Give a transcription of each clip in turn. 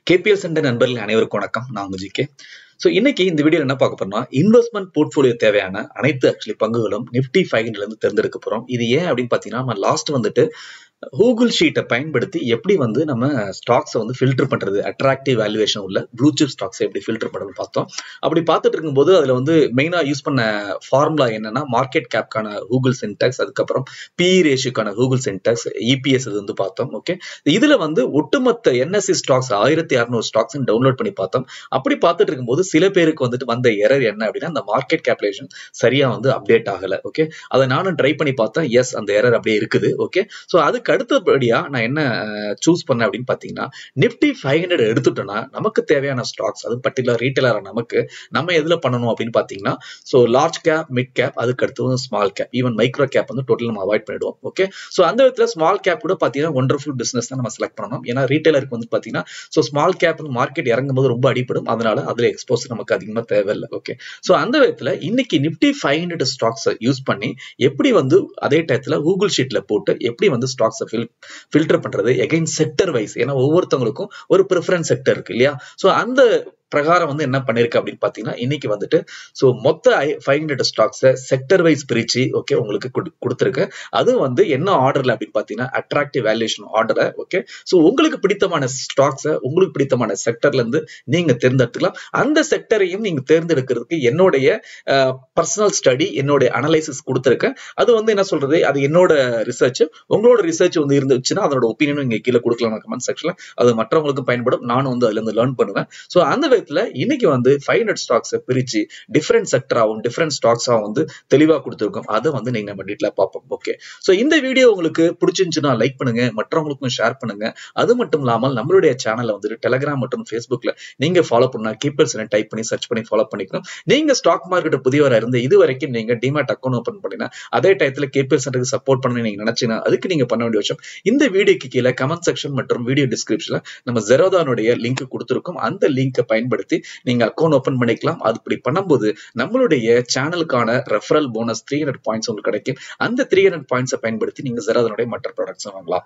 KPL centre நண்பர்கள் அனைவருக்கும் வணக்கம் நான் உங்க ஜிகே ஸோ இன்னைக்கு இந்த வீடியோ என்ன பார்க்க போறோம்னா இன்வெஸ்ட்மெண்ட் போர்ட்ஃபோலியோ தேவையான அனைத்து ஆக்சுவலி பங்குகளும் நிப்டி ஃபைவ் இருந்து தேர்ந்தெடுக்க போறோம் இது ஏன் அப்படின்னு பார்த்தீங்கன்னா நம்ம லாஸ்ட் வந்துட்டு கூகுள் ஷீட்டை பயன்படுத்தி எப்படி வந்து நம்ம ஸ்டாக்ஸை வந்து ஃபில்டர் பண்றது அட்ராக்டிவ் வேல்யூவேஷன் உள்ள ப்ளூ சிப் ஸ்டாக்ஸை எப்படி ஃபில்டர் பண்ணுறது பார்த்தோம் அப்படி பார்த்துட்டு இருக்கும்போது அதில் வந்து மெயினாக யூஸ் பண்ண ஃபார்முலா என்னன்னா மார்க்கெட் கேப்கான கூகுள் சின்டாக்ஸ் அதுக்கப்புறம் பிஇ ரேஷியோக்கான கூகுள் சின்டாக்ஸ் இபிஎஸ் இது வந்து பார்த்தோம் ஓகே இதுல வந்து ஒட்டுமொத்த என்எஸ்சி ஸ்டாக்ஸ் ஆயிரத்தி அறுநூறு ஸ்டாக்ஸ் டவுன்லோட் பண்ணி பார்த்தோம் அப்படி பார்த்துட்டு இருக்கும்போது சில பேருக்கு வந்துட்டு வந்த எரர் என்ன அப்படின்னா அந்த மார்க்கெட் கேப்லேஷன் சரியா வந்து அப்டேட் ஆகல ஓகே அதை நானும் ட்ரை பண்ணி பார்த்தேன் எஸ் அந்த எரர் அப்படியே இருக்குது ஓகே ஸோ அதுக்கு அடுத்தபடியா நான் என்ன சூஸ் பண்ணேன் அப்படின்னு பார்த்தீங்கன்னா நிப்டி ஃபைவ் ஹண்ட்ரட் எடுத்துட்டோம்னா நமக்கு தேவையான ஸ்டாக்ஸ் அது பர்டிகுலர் ரீட்டைலராக நமக்கு நம்ம எதுல பண்ணணும் அப்படின்னு பார்த்தீங்கன்னா so large cap mid cap அதுக்கு அடுத்து small cap even micro cap வந்து டோட்டல் நம்ம அவாய்ட் பண்ணிடுவோம் ஓகே ஸோ அந்த விதத்தில் ஸ்மால் கேப் கூட பார்த்தீங்கன்னா ஒண்டர்ஃபுல் பிசினஸ் தான் நம்ம செலக்ட் பண்ணணும் ஏன்னா ரீட்டைலருக்கு வந்து பார்த்தீங்கன்னா ஸோ ஸ்மால் கேப் வந்து மார்க்கெட் இறங்கும் போது ரொம்ப அடிப்படும் அதனால அதில் எக்ஸ்போஸ் நமக்கு அதிகமாக தேவையில்லை ஓகே ஸோ அந்த விதத்தில் இன்னைக்கு நிப்டி ஃபைவ் ஹண்ட்ரட் ஸ்டாக்ஸை யூஸ் பண்ணி எப்படி வந்து அதே டயத்தில் கூகுள் ஷீட்ல போட்டு எப்படி வந்து ஸ்டாக்ஸை ஃபில் ஃபில்டர் பண்றது எகைன் செக்டர் வைஸ் ஏன்னா ஒவ்வொருத்தவங்களுக்கும் ஒரு ப்ரிஃபரன்ஸ் செக்டர் இருக்கு இல்லையா ஸோ அந்த பிரகாரம் வந்து என்ன பண்ணிருக்கு அப்படின்னு பாத்தீங்கன்னா இன்னைக்கு வந்துட்டு ஸோ மொத்த ஃபைவ் ஹண்ட்ரட் ஸ்டாக்ஸை செக்டர் வைஸ் பிரிச்சு ஓகே உங்களுக்கு கொடுத்துருக்கு அது வந்து என்ன ஆர்டர்ல அப்படின்னு பாத்தீங்கன்னா அட்ராக்டிவ் வேல்யூஷன் ஆர்டரை ஓகே ஸோ உங்களுக்கு பிடித்தமான ஸ்டாக்ஸை உங்களுக்கு பிடித்தமான செக்டர்ல இருந்து நீங்க தேர்ந்தெடுத்துக்கலாம் அந்த செக்டரையும் நீங்க தேர்ந்தெடுக்கிறதுக்கு என்னுடைய பர்சனல் ஸ்டடி என்னுடைய அனலைசிஸ் கொடுத்துருக்கேன் அது வந்து என்ன சொல்றது அது என்னோட ரிசர்ச் உங்களோட ரிசர்ச் வந்து இருந்துச்சுன்னா அதோட ஒப்பீனியனும் இங்க கீழே கொடுக்கலாம் கமெண்ட் செக்ஷன்ல அது மற்றவங்களுக்கும் பயன்படும் நானும் வந்து அதுல இருந்து லேர்ன் பண்ணுவேன் ஸோ அந்த விதத்துல இன்னைக்கு வந்து ஃபைவ் ஹண்ட்ரட் ஸ்டாக்ஸை பிரிச்சு டிஃப்ரெண்ட் செக்டராகவும் டிஃப்ரெண்ட் ஸ்டாக்ஸாகவும் வந்து தெளிவாக கொடுத்துருக்கோம் அதை வந்து நீங்க நம்ம டீட்டெயிலாக பார்ப்போம் ஓகே ஸோ இந்த வீடியோ உங்களுக்கு பிடிச்சிருந்துச்சுன்னா லைக் பண்ணுங்க மற்றவங்களுக்கும் ஷேர் பண்ணுங்க அது மட்டும் இல்லாமல் நம்மளுடைய சேனலை வந்துட்டு டெலிகிராம் மற்றும் ஃபேஸ்புக்ல நீங்க ஃபாலோ பண்ணா கீப்பர்ஸ் டைப் பண்ணி சர்ச் பண்ணி ஃபாலோ பண்ணிக்கணும் நீங்க ஸ்டாக் மார்க்கெட் புதியவராக இருந்து இது வரைக்கும் நீங்க டிமாட் அக்கௌண்ட் ஓப்பன் பண்ணினா அதே டயத்துல கேபிஎல் சென்டருக்கு சப்போர்ட் பண்ண நீங்க நினைச்சீங்கன்னா அதுக்கு நீங்க பண்ண வேண்டிய விஷயம் இந்த வீடியோக்கு கீழே கமெண்ட் செக்ஷன் மற்றும் வீடியோ டிஸ்கிரிப்ஷன்ல நம்ம ஜெரோதானுடைய லிங்க் கொடுத்துருக்கோம் அந்த லிங்கை பயன்படுத்தி நீங்க அக்கௌண்ட் ஓபன் பண்ணிக்கலாம் அது இப்படி பண்ணும்போது நம்மளுடைய சேனலுக்கான referral bonus three hundred points உங்களுக்கு கிடைக்கும் அந்த த்ரீ ஹண்ட்ரட் பாயிண்ட்ஸை பயன்படுத்தி நீங்க ஜெராதனுடைய மற்ற ப்ராடக்ட்ஸ் வாங்கலாம்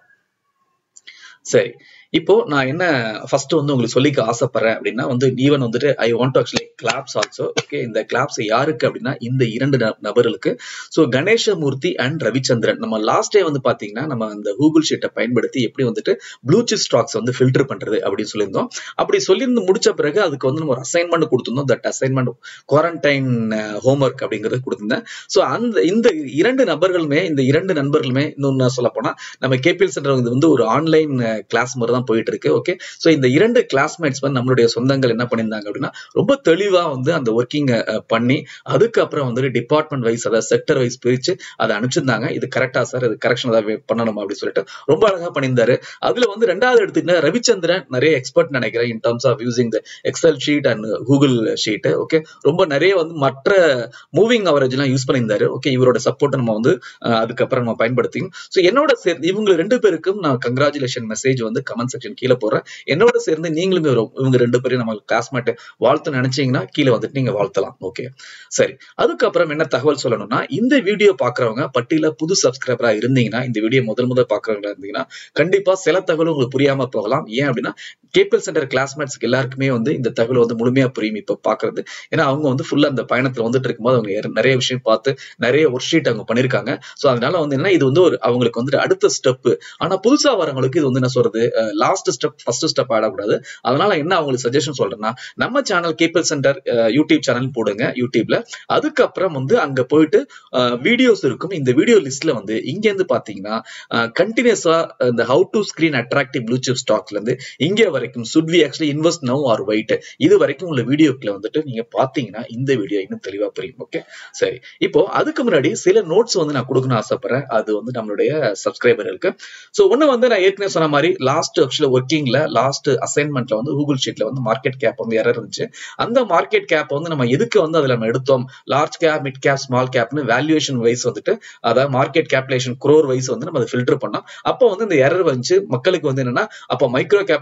சரி இப்போ நான் என்ன ஃபர்ஸ்ட் வந்து உங்களுக்கு சொல்லிக்க ஆசைப்படுறேன் அப்படின்னா வந்து ஈவன் வந்துட்டு I want to actually claps also okay இந்த கிளாப்ஸ் யாருக்கு அப்படின்னா இந்த இரண்டு நபர்களுக்கு ஸோ கணேசமூர்த்தி அண்ட் ரவிச்சந்திரன் நம்ம லாஸ்ட் டே வந்து பாத்தீங்கன்னா நம்ம அந்த கூகுள் ஷீட்டை பயன்படுத்தி எப்படி வந்துட்டு ப்ளூ சிப் ஸ்டாக்ஸ் வந்து ஃபில்டர் பண்றது அப்படின்னு சொல்லியிருந்தோம் அப்படி சொல்லியிருந்து முடிச்ச பிறகு அதுக்கு வந்து நம்ம ஒரு அசைன்மெண்ட் கொடுத்திருந்தோம் தட் அசைன்மெண்ட் குவாரண்டைன் ஹோம்ஒர்க் அப்படிங்கிறது கொடுத்திருந்தேன் ஸோ அந்த இந்த இரண்டு நபர்களுமே இந்த இரண்டு நண்பர்களுமே இன்னொன்னு சொல்ல போனா நம்ம கேபிஎல் சென்டர் இது வந்து ஒரு ஆன்லைன் கிளாஸ் மாதிரி தான் போயிட்டு இருக்கு ஓகே ஸோ இந்த இரண்டு கிளாஸ்மேட்ஸ் வந்து நம்மளுடைய சொந்தங்கள் என்ன பண்ணியிருந்தாங்க அப்படின்னா ரொம்ப தெளிவா வந்து அந்த ஒர்க்கிங் பண்ணி அதுக்கப்புறம் வந்து டிபார்ட்மெண்ட் வைஸ் அதாவது செக்டர் வைஸ் பிரிச்சு அதை அனுப்பிச்சிருந்தாங்க இது கரெக்டா சார் இது கரெக்ஷன் ஏதாவது பண்ணணும் அப்படின்னு சொல்லிட்டு ரொம்ப அழகா பண்ணியிருந்தாரு அதுல வந்து ரெண்டாவது எடுத்துக்கிட்டா ரவிச்சந்திரன் நிறைய எக்ஸ்பர்ட் நினைக்கிறேன் in terms of using the excel sheet and Google sheet okay ரொம்ப நிறைய வந்து மற்ற மூவிங் அவரேஜ் எல்லாம் யூஸ் பண்ணியிருந்தாரு ஓகே இவரோட சப்போர்ட் நம்ம வந்து அதுக்கப்புறம் நம்ம பயன்படுத்தி ஸோ என்னோட சேர்ந்து இவங்க ரெண்டு பேருக்கும் நான் கங்க்ராச்சுலேஷன் மெசேஜ் வந்து கமெண்ட் செக்ஷன் கீழே போடுறேன் என்னோட சேர்ந்து நீங்களுமே வரும் இவங்க ரெண்டு பேரும் நம்ம கிளாஸ்மேட் வாழ்த்து நினைச்சீங்கன்னா கீழே வந்துட்டு நீங்க வாழ்த்தலாம் ஓகே சரி அதுக்கப்புறம் என்ன தகவல் சொல்லணும்னா இந்த வீடியோ பாக்குறவங்க பட்டியல புது சப்ஸ்கிரைபரா இருந்தீங்கன்னா இந்த வீடியோ முதல் முதல் பாக்குறவங்களா இருந்தீங்கன்னா கண்டிப்பா சில தகவல் உங்களுக்கு புரியாம போகலாம் ஏன் அப்படின்னா கேபிஎல் சென்டர் கிளாஸ்மேட்ஸ்க்கு எல்லாருக்குமே வந்து இந்த தகவல் வந்து முழுமையா புரியும் இப்ப பாக்குறது ஏன்னா அவங்க வந்து ஃபுல்லா அந்த பயணத்துல வந்துட்டு இருக்கும்போது அவங்க நிறைய விஷயம் பார்த்து நிறைய ஒர்க் ஷீட் அவங்க பண்ணிருக்காங்க சோ அதனால வந்து என்ன இது வந்து ஒரு அவங்களுக்கு வந்துட்டு அடுத்த ஸ்டெப் ஆனா புதுசா வரவங்களுக்கு இது வந்து என்ன சொல்றது லாஸ்ட் ஸ்டெப் ஃபர்ஸ்ட் ஸ்டெப் ஆடக்கூடாது அதனால என்ன அவங்களுக்கு சஜஷன் சொல்றேன்னா நம்ம channel cable center YouTube channel போடுங்க யூடியூப்ல அதுக்கப்புறம் வந்து அங்க போயிட்டு வீடியோஸ் இருக்கும் இந்த வீடியோ லிஸ்ட்ல வந்து இங்க இருந்து பாத்தீங்கன்னா கண்டினியூஸா இந்த how to screen attractive blue chip ஸ்டாக்ல இருந்து இங்க வரைக்கும் should we actually invest now or wait இது வரைக்கும் உள்ள வீடியோக்களை வந்துட்டு நீங்க பாத்தீங்கன்னா இந்த வீடியோ இன்னும் தெளிவா புரியும் ஓகே சரி இப்போ அதுக்கு முன்னாடி சில நோட்ஸ் வந்து நான் கொடுக்கணும் ஆசைப்படுறேன் அது வந்து நம்மளுடைய சப்ஸ்கிரைபர்களுக்கு ஸோ ஒண்ணு வந்து நான் ஏற்கனவே சொன்ன மாதிரி லாஸ்ட் ஆக்சுவலி ஒர்க்கிங்ல லாஸ்ட் அசைன்மெண்ட்ல வந்து கூகுள் ஷீட்ல வந்து மார்க்கெட் கேப் வந்து எரர் இருந்துச்சு அந்த மார்க்கெட் கேப் வந்து நம்ம எதுக்கு வந்து அதுல நம்ம எடுத்தோம் large cap mid cap small கேப்னு வேல்யூவேஷன் வைஸ் வந்துட்டு அதாவது மார்க்கெட் கேப்லேஷன் குரோர் வைஸ் வந்து நம்ம அதை ஃபில்டர் பண்ணோம் அப்போ வந்து இந்த எரர் வந்துச்சு மக்களுக்கு வந்து என்னன்னா அப்போ மைக்ரோ கேப்பும் உள்ள வந்திருக்கும்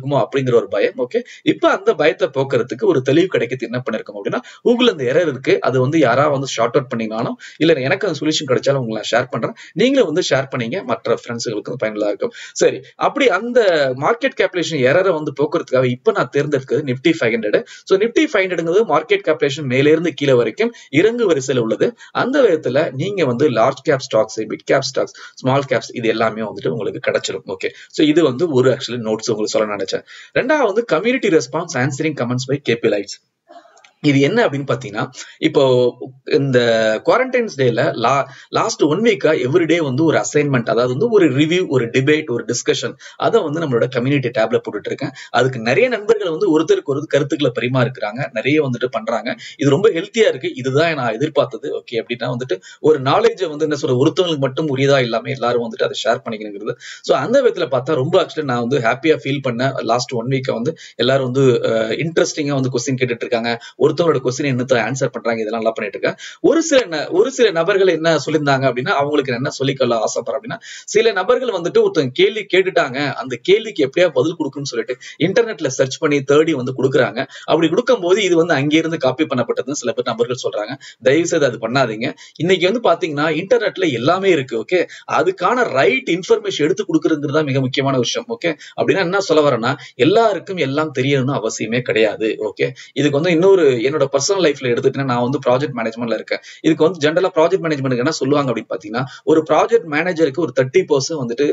இருக்குமோ அப்படிங்கிற ஒரு பயம் ஓகே இப்ப அந்த பயத்தை போக்குறதுக்கு ஒரு தெளிவு கிடைக்கிறது என்ன பண்ணிருக்கோம் அப்படின்னா கூகுள் அந்த எரர் இருக்கு அது வந்து யாராவது வந்து ஷார்ட் அவுட் பண்ணினாலும் இல்ல எனக்கு அந்த சொல்யூஷன் கிடைச்சாலும் உங்களை ஷேர் பண்றேன் நீங்களும் வந்து ஷேர் பண்ணீங்க மற்ற ஃப்ரெண்ட்ஸுகளுக்கு பயனுள்ளதா இருக்கும் சரி அப்படி அந்த மார்க்கெட் கேப்லேஷன் எரரை வந்து போக்குறதுக்காக இப்ப நான் தேர்ந்தெடுக்கிறது Nifty five hundred so Nifty five ஹண்ட்ரட்ங்கிறது மார்க்கெட் கேப்லேஷன் மேல இருந்து கீழே வரைக்கும் இறங்கு வரிசையில் உள்ளது அந்த விதத்துல நீங்க வந்து large cap stocks mid cap stocks small caps இது எல்லாமே வந்துட்டு உங்களுக்கு கிடைச்சிரும் ஓகே ஸோ இது வந்து ஒரு ஆக்சுவலி நோட்ஸ் உங்களுக்கு சொல்ல நினைச்சேன் ரெண்டாவது வந்து community response answering comments by KP Lights இது என்ன அப்படின்னு பாத்தீங்கன்னா இப்போ இந்த குவாரண்டைன்ஸ் டேல லா லாஸ்ட் ஒன் வீக்கா எவ்ரிடே வந்து ஒரு அசைன்மெண்ட் அதாவது வந்து ஒரு ரிவ்யூ ஒரு டிபேட் ஒரு டிஸ்கஷன் அதை வந்து நம்மளோட கம்யூனிட்டி டேப்ல போட்டுட்டு இருக்கேன் அதுக்கு நிறைய நண்பர்கள் வந்து ஒருத்தருக்கு ஒரு கருத்துக்களை பரிமாறுக்கிறாங்க நிறைய வந்துட்டு பண்றாங்க இது ரொம்ப ஹெல்த்தியா இருக்கு இதுதான் நான் எதிர்பார்த்தது ஓகே அப்படின்னா வந்துட்டு ஒரு நாலேஜை வந்து என்ன சொல்ற ஒருத்தவங்களுக்கு மட்டும் உரியதா இல்லாம எல்லாரும் வந்துட்டு அதை ஷேர் பண்ணிக்கணுங்கிறது ஸோ அந்த விதத்துல பார்த்தா ரொம்ப ஆக்சுவலி நான் வந்து ஹாப்பியா ஃபீல் பண்ணேன் லாஸ்ட் ஒன் வீக்கை வந்து எல்லாரும் வந்து இன்ட்ரெஸ்டிங்கா வந்து கொஸ்டின் கேட்டுட்டு இருக்காங்க ஒருத்தவங்களோட கொஸ்டின் என்னத்த ஆன்சர் பண்றாங்க இதெல்லாம் நல்லா பண்ணிட்டு இருக்கேன் ஒரு சில ந- ஒரு சில நபர்கள் என்ன சொல்லியிருந்தாங்க அப்படின்னா அவங்களுக்கு என்ன சொல்லிக்கொள்ள ஆசைப்படுறேன் அப்படின்னா சில நபர்கள் வந்துட்டு ஒருத்தங்க கேள்வி கேட்டுட்டாங்க அந்த கேள்விக்கு எப்படியா பதில் கொடுக்கணும்னு சொல்லிட்டு இன்டர்நெட்ல சர்ச் பண்ணி தேடி வந்து கொடுக்குறாங்க அப்படி கொடுக்கும்போது இது வந்து அங்கிருந்து காப்பி பண்ணப்பட்டதுன்னு சில பேர் நபர்கள் சொல்றாங்க தயவு செய்து அது பண்ணாதீங்க இன்னைக்கு வந்து பாத்தீங்கன்னா இன்டர்நெட்ல எல்லாமே இருக்கு ஓகே அதுக்கான ரைட் இன்ஃபர்மேஷன் எடுத்து கொடுக்குறதுங்கிறது தான் மிக முக்கியமான விஷயம் ஓகே அப்படின்னா என்ன சொல்ல வரேன்னா எல்லாருக்கும் எல்லாம் தெரியணும்னு அவசியமே கிடையாது ஓகே இதுக்கு வந்து இன்னொரு என்னோட பர்சனல் லைஃப்ல எடுத்துட்டேன்னா நான் வந்து ப்ராஜெக்ட் மேனேஜ்மெண்ட்ல இருக்கேன் இதுக்கு வந்து ஜென்ரலா ப்ராஜெக்ட் மேனேஜ்மெண்ட் என்ன சொல்லுவாங்க அப்படின்னு பாத்தீங்கன்னா ஒரு ப்ராஜெக்ட் மேனேஜருக்கு ஒரு தேர்ட்டி பர்சன்ட் வந்துட்டு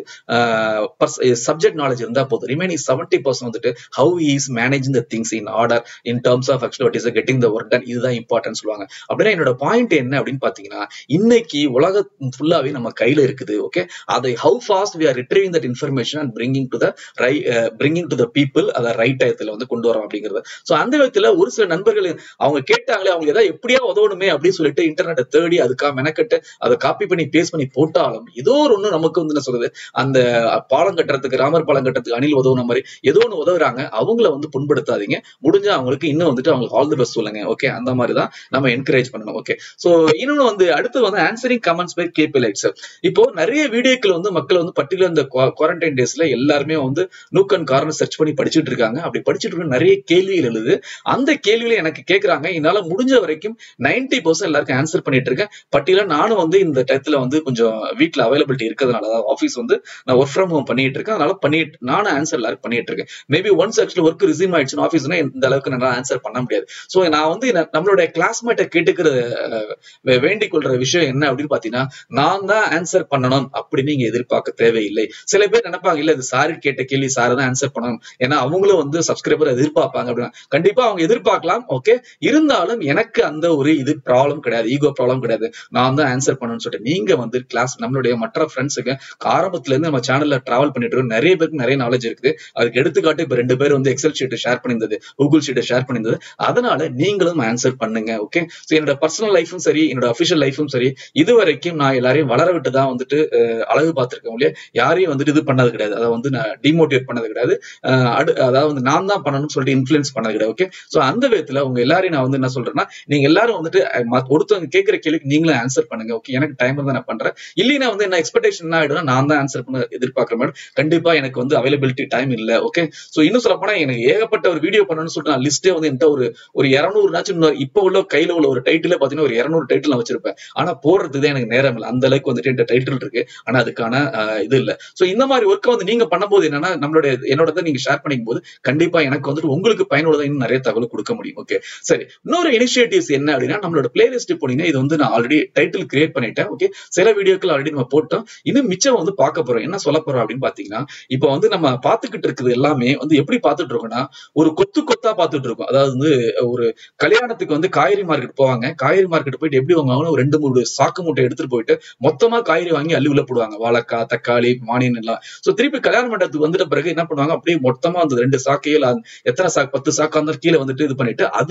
சப்ஜெக்ட் நாலேஜ் இருந்தா போதும் ரிமைனிங் செவன்டி பர்சன்ட் வந்துட்டு how is managing the things in order in terms of actually what is getting the work done இதுதான் இம்பார்ட்டன்ட் சொல்லுவாங்க அப்படின்னா என்னோட பாயிண்ட் என்ன அப்படின்னு பாத்தீங்கன்னா இன்னைக்கு உலகம் ஃபுல்லாவே நம்ம கையில இருக்குது ஓகே அதை how fast we are retrieving that information and bringing to the right bringing to the people அதை ரைட் டயத்துல வந்து கொண்டு வரோம் அப்படிங்கிறது ஸோ அந்த விதத்துல ஒரு சில நண்பர்கள் அவங்க கேட்டாங்களே அவங்க ஏதாவது எப்படியா உதவணுமே அப்படின்னு சொல்லிட்டு இன்டர்நெட்டை தேடி அதுக்காக மெனக்கட்டு அதை காப்பி பண்ணி பேஸ்ட் பண்ணி போட்டாலும் ஏதோ ஒரு ஒண்ணு நமக்கு வந்து என்ன சொல்றது அந்த பாலம் கட்டுறதுக்கு ராமர் பாலம் கட்டுறதுக்கு அணில் உதவுன மாதிரி ஏதோ ஒண்ணு உதவுறாங்க அவங்கள வந்து புண்படுத்தாதீங்க முடிஞ்சா அவங்களுக்கு இன்னும் வந்துட்டு அவங்களுக்கு ஆல் தி பெஸ்ட் சொல்லுங்க ஓகே அந்த மாதிரி தான் நம்ம என்கரேஜ் பண்ணணும் ஓகே சோ இன்னொன்னு வந்து அடுத்து வந்து answering comments by KP Lights இப்போ நிறைய வீடியோக்கள் வந்து மக்கள் வந்து பர்டிகுலர் இந்த குவாரண்டைன் டேஸ்ல எல்லாருமே வந்து நூக் அண்ட் கார்னர் சர்ச் பண்ணி படிச்சுட்டு இருக்காங்க அப்படி படிச்சுட்டு இருக்க நிறைய கேள்விகள் எழுது அந்த கேள்விகளை எனக்கு கேக்குறாங்க என்னால முடிஞ்ச வரைக்கும் நைன்டி பர்சன்ட் எல்லாருக்கும் ஆன்சர் பண்ணிட்டு இருக்கேன் பர்டிகுலர் நானும் வந்து இந்த டயத்துல வந்து கொஞ்சம் வீட்ல அவைலபிலிட்டி இருக்கிறதுனால அதாவது ஆஃபீஸ் வந்து நான் ஒர்க் ஃப்ரம் ஹோம் பண்ணிட்டு இருக்கேன் அதனால பண்ணிட்டு நானும் ஆன்சர் எல்லாரும் பண்ணிட்டு இருக்கேன் maybe once actually work receive ஆயிடுச்சுன்னா ஆஃபீஸ்னா இந்த அளவுக்கு நான் ஆன்சர் பண்ண முடியாது ஸோ நான் வந்து என்ன- நம்மளுடைய கிளாஸ்மேட்டை கேட்டுக்கிற அஹ், வே- வேண்டிக் கொள்ற விஷயம் என்ன அப்படின்னு பாத்தீங்கன்னா நான் தான் ஆன்சர் பண்ணணும் அப்படின்னு நீங்க எதிர்பார்க்க தேவையில்லை சில பேர் நினைப்பாங்க இல்ல இது சாரி கேட்ட கேள்வி சார் தான் ஆன்சர் பண்ணணும் ஏன்னா அவங்களும் வந்து சப்ஸ்கிரைபர் எதிர்பார்ப்பாங்க அப்படின்னா கண்டிப்பா அவங்க எதிர்பார்க்கலாம் ஓகே இருந்தாலும் எனக்கு அந்த ஒரு இது ப்ராப்ளம் கிடையாது ஈகோ ப்ராப்ளம் கிடையாது நான் தான் ஆன்சர் பண்ணணும்னு சொல்லிட்டு நீங்க வந்து கிளாஸ் நம்மளுடைய மற்ற ஃப்ரெண்ட்ஸுக்கு ஆரம்பத்துல இருந்து நம்ம சேனல்ல டிராவல் பண்ணிட்டு இருக்கோம் நிறைய பேருக்கு நிறைய நாலேஜ் இருக்குது அதுக்கு எடுத்துக்காட்டு இப்ப ரெண்டு பேர் வந்து எக்ஸல் ஷீட் ஷேர் பண்ணியிருந்தது கூகுள் ஷீட்டை ஷேர் பண்ணியிருந்தது அதனால நீங்களும் ஆன்சர் பண்ணுங்க ஓகே ஸோ என்னோட பர்சனல் லைஃபும் சரி என்னோட அஃபிஷியல் லைஃபும் சரி இது வரைக்கும் நான் எல்லாரையும் வளர விட்டு தான் வந்துட்டு அஹ், அழகு பார்த்திருக்கேன் இல்லையா யாரையும் வந்துட்டு இது பண்ணது கிடையாது அதை வந்து நான் டிமோட்டிவேட் பண்ணது கிடையாது அஹ், அடு அதாவது வந்து நான் தான் பண்ணணும்னு சொல்லிட்டு இன்ஃபுளுன்ஸ் பண்ணது கிடையாது ஓகே ஸோ அந்த விதத்துல உங்க எல்லாரையும் நான் வந்து என்ன சொல்றேன்னா நீங்க எல்லாரும் வந்துட்டு அஹ், மத்த- ஒருத்தவங்க கேட்கிற கேள்விக்கு நீங்களும் ஆன்சர் பண்ணுங்க ஓகே எனக்கு டைம் இருந்தா நான் பண்றேன் இல்லைன்னா வந்து என்ன எக்ஸ்பெக்டேஷன் என்ன ஆயிடும்னா நான் தான் ஆன்சர் பண்ண எதிர்பார்க்குற மாதிரி கண்டிப்பா எனக்கு வந்து அவைலபிலிட்டி டைம் இல்ல ஓகே சோ இன்னும் சொல்ல போனா எனக்கு ஏகப்பட்ட ஒரு வீடியோ பண்ணணும்னு சொல்லிட்டு நான் லிஸ்டே வந்து என்கிட்ட ஒரு ஒரு இரநூறுனாச்சும் இப்ப உள்ள கையில உள்ள ஒரு டைட்டில பாத்தீங்கன்னா ஒரு இரநூறு டைட்டில் நான் வச்சிருப்பேன் ஆனா போடுறதுக்கு தான் எனக்கு நேரம் இல்லை அந்த அளவுக்கு வந்துட்டு என்கிட்ட டைட்டில் இருக்கு ஆனா அதுக்கான அஹ், இது இல்ல சோ இந்த மாதிரி ஒர்க்கை வந்து நீங்க பண்ணும்போது என்னன்னா நம்மளுடைய என்னோட இதை நீங்க ஷேர் பண்ணிக்கும் போது கண்டிப்பா எனக்கு வந்துட்டு உங்களுக்கு பயனுள்ளதா இன்னும் நிறைய தகவல் கொடுக்க முடியும் ஓகே சரி இன்னொரு இனிஷியேட்டிவ்ஸ் என்ன அப்படின்னா நம்மளோட பிளேலிஸ்ட் போனீங்கன்னா இது வந்து நான் ஆல்ரெடி டைட்டில் கிரியேட் பண்ணிட்டேன் ஓகே சில வீடியோக்கள் ஆல்ரெடி நம்ம போட்டோம் இன்னும் மிச்சம் வந்து பார்க்க போறோம் என்ன சொல்ல போறோம் அப்படின்னு பாத்தீங்கன்னா இப்போ வந்து நம்ம பார்த்துக்கிட்டு இருக்குது எல்லாமே வந்து எப்படி பார்த்துட்டு இருக்கோம்னா ஒரு கொத்து கொத்தா பார்த்துட்டு இருக்கோம் அதாவது வந்து ஒரு கல்யாணத்துக்கு வந்து காய்கறி மார்க்கெட் போவாங்க காய்கறி மார்க்கெட் போயிட்டு எப்படி வாங்குவாங்க ஒரு ரெண்டு மூணு சாக்கு மூட்டை எடுத்துட்டு போயிட்டு மொத்தமா காய்கறி வாங்கி அள்ளி உள்ள போடுவாங்க வாழைக்காய் தக்காளி மானியன் எல்லாம் சோ திருப்பி கல்யாண மண்டபத்துக்கு வந்துட்ட பிறகு என்ன பண்ணுவாங்க அப்படியே மொத்தமா அந்த ரெண்டு சாக்கையில் அந்த- எத்தனை சாக்கு பத்து சாக்கா இருந்தாலும் கீழே வந்துட்டு இது பண்ணிட்டு அதுல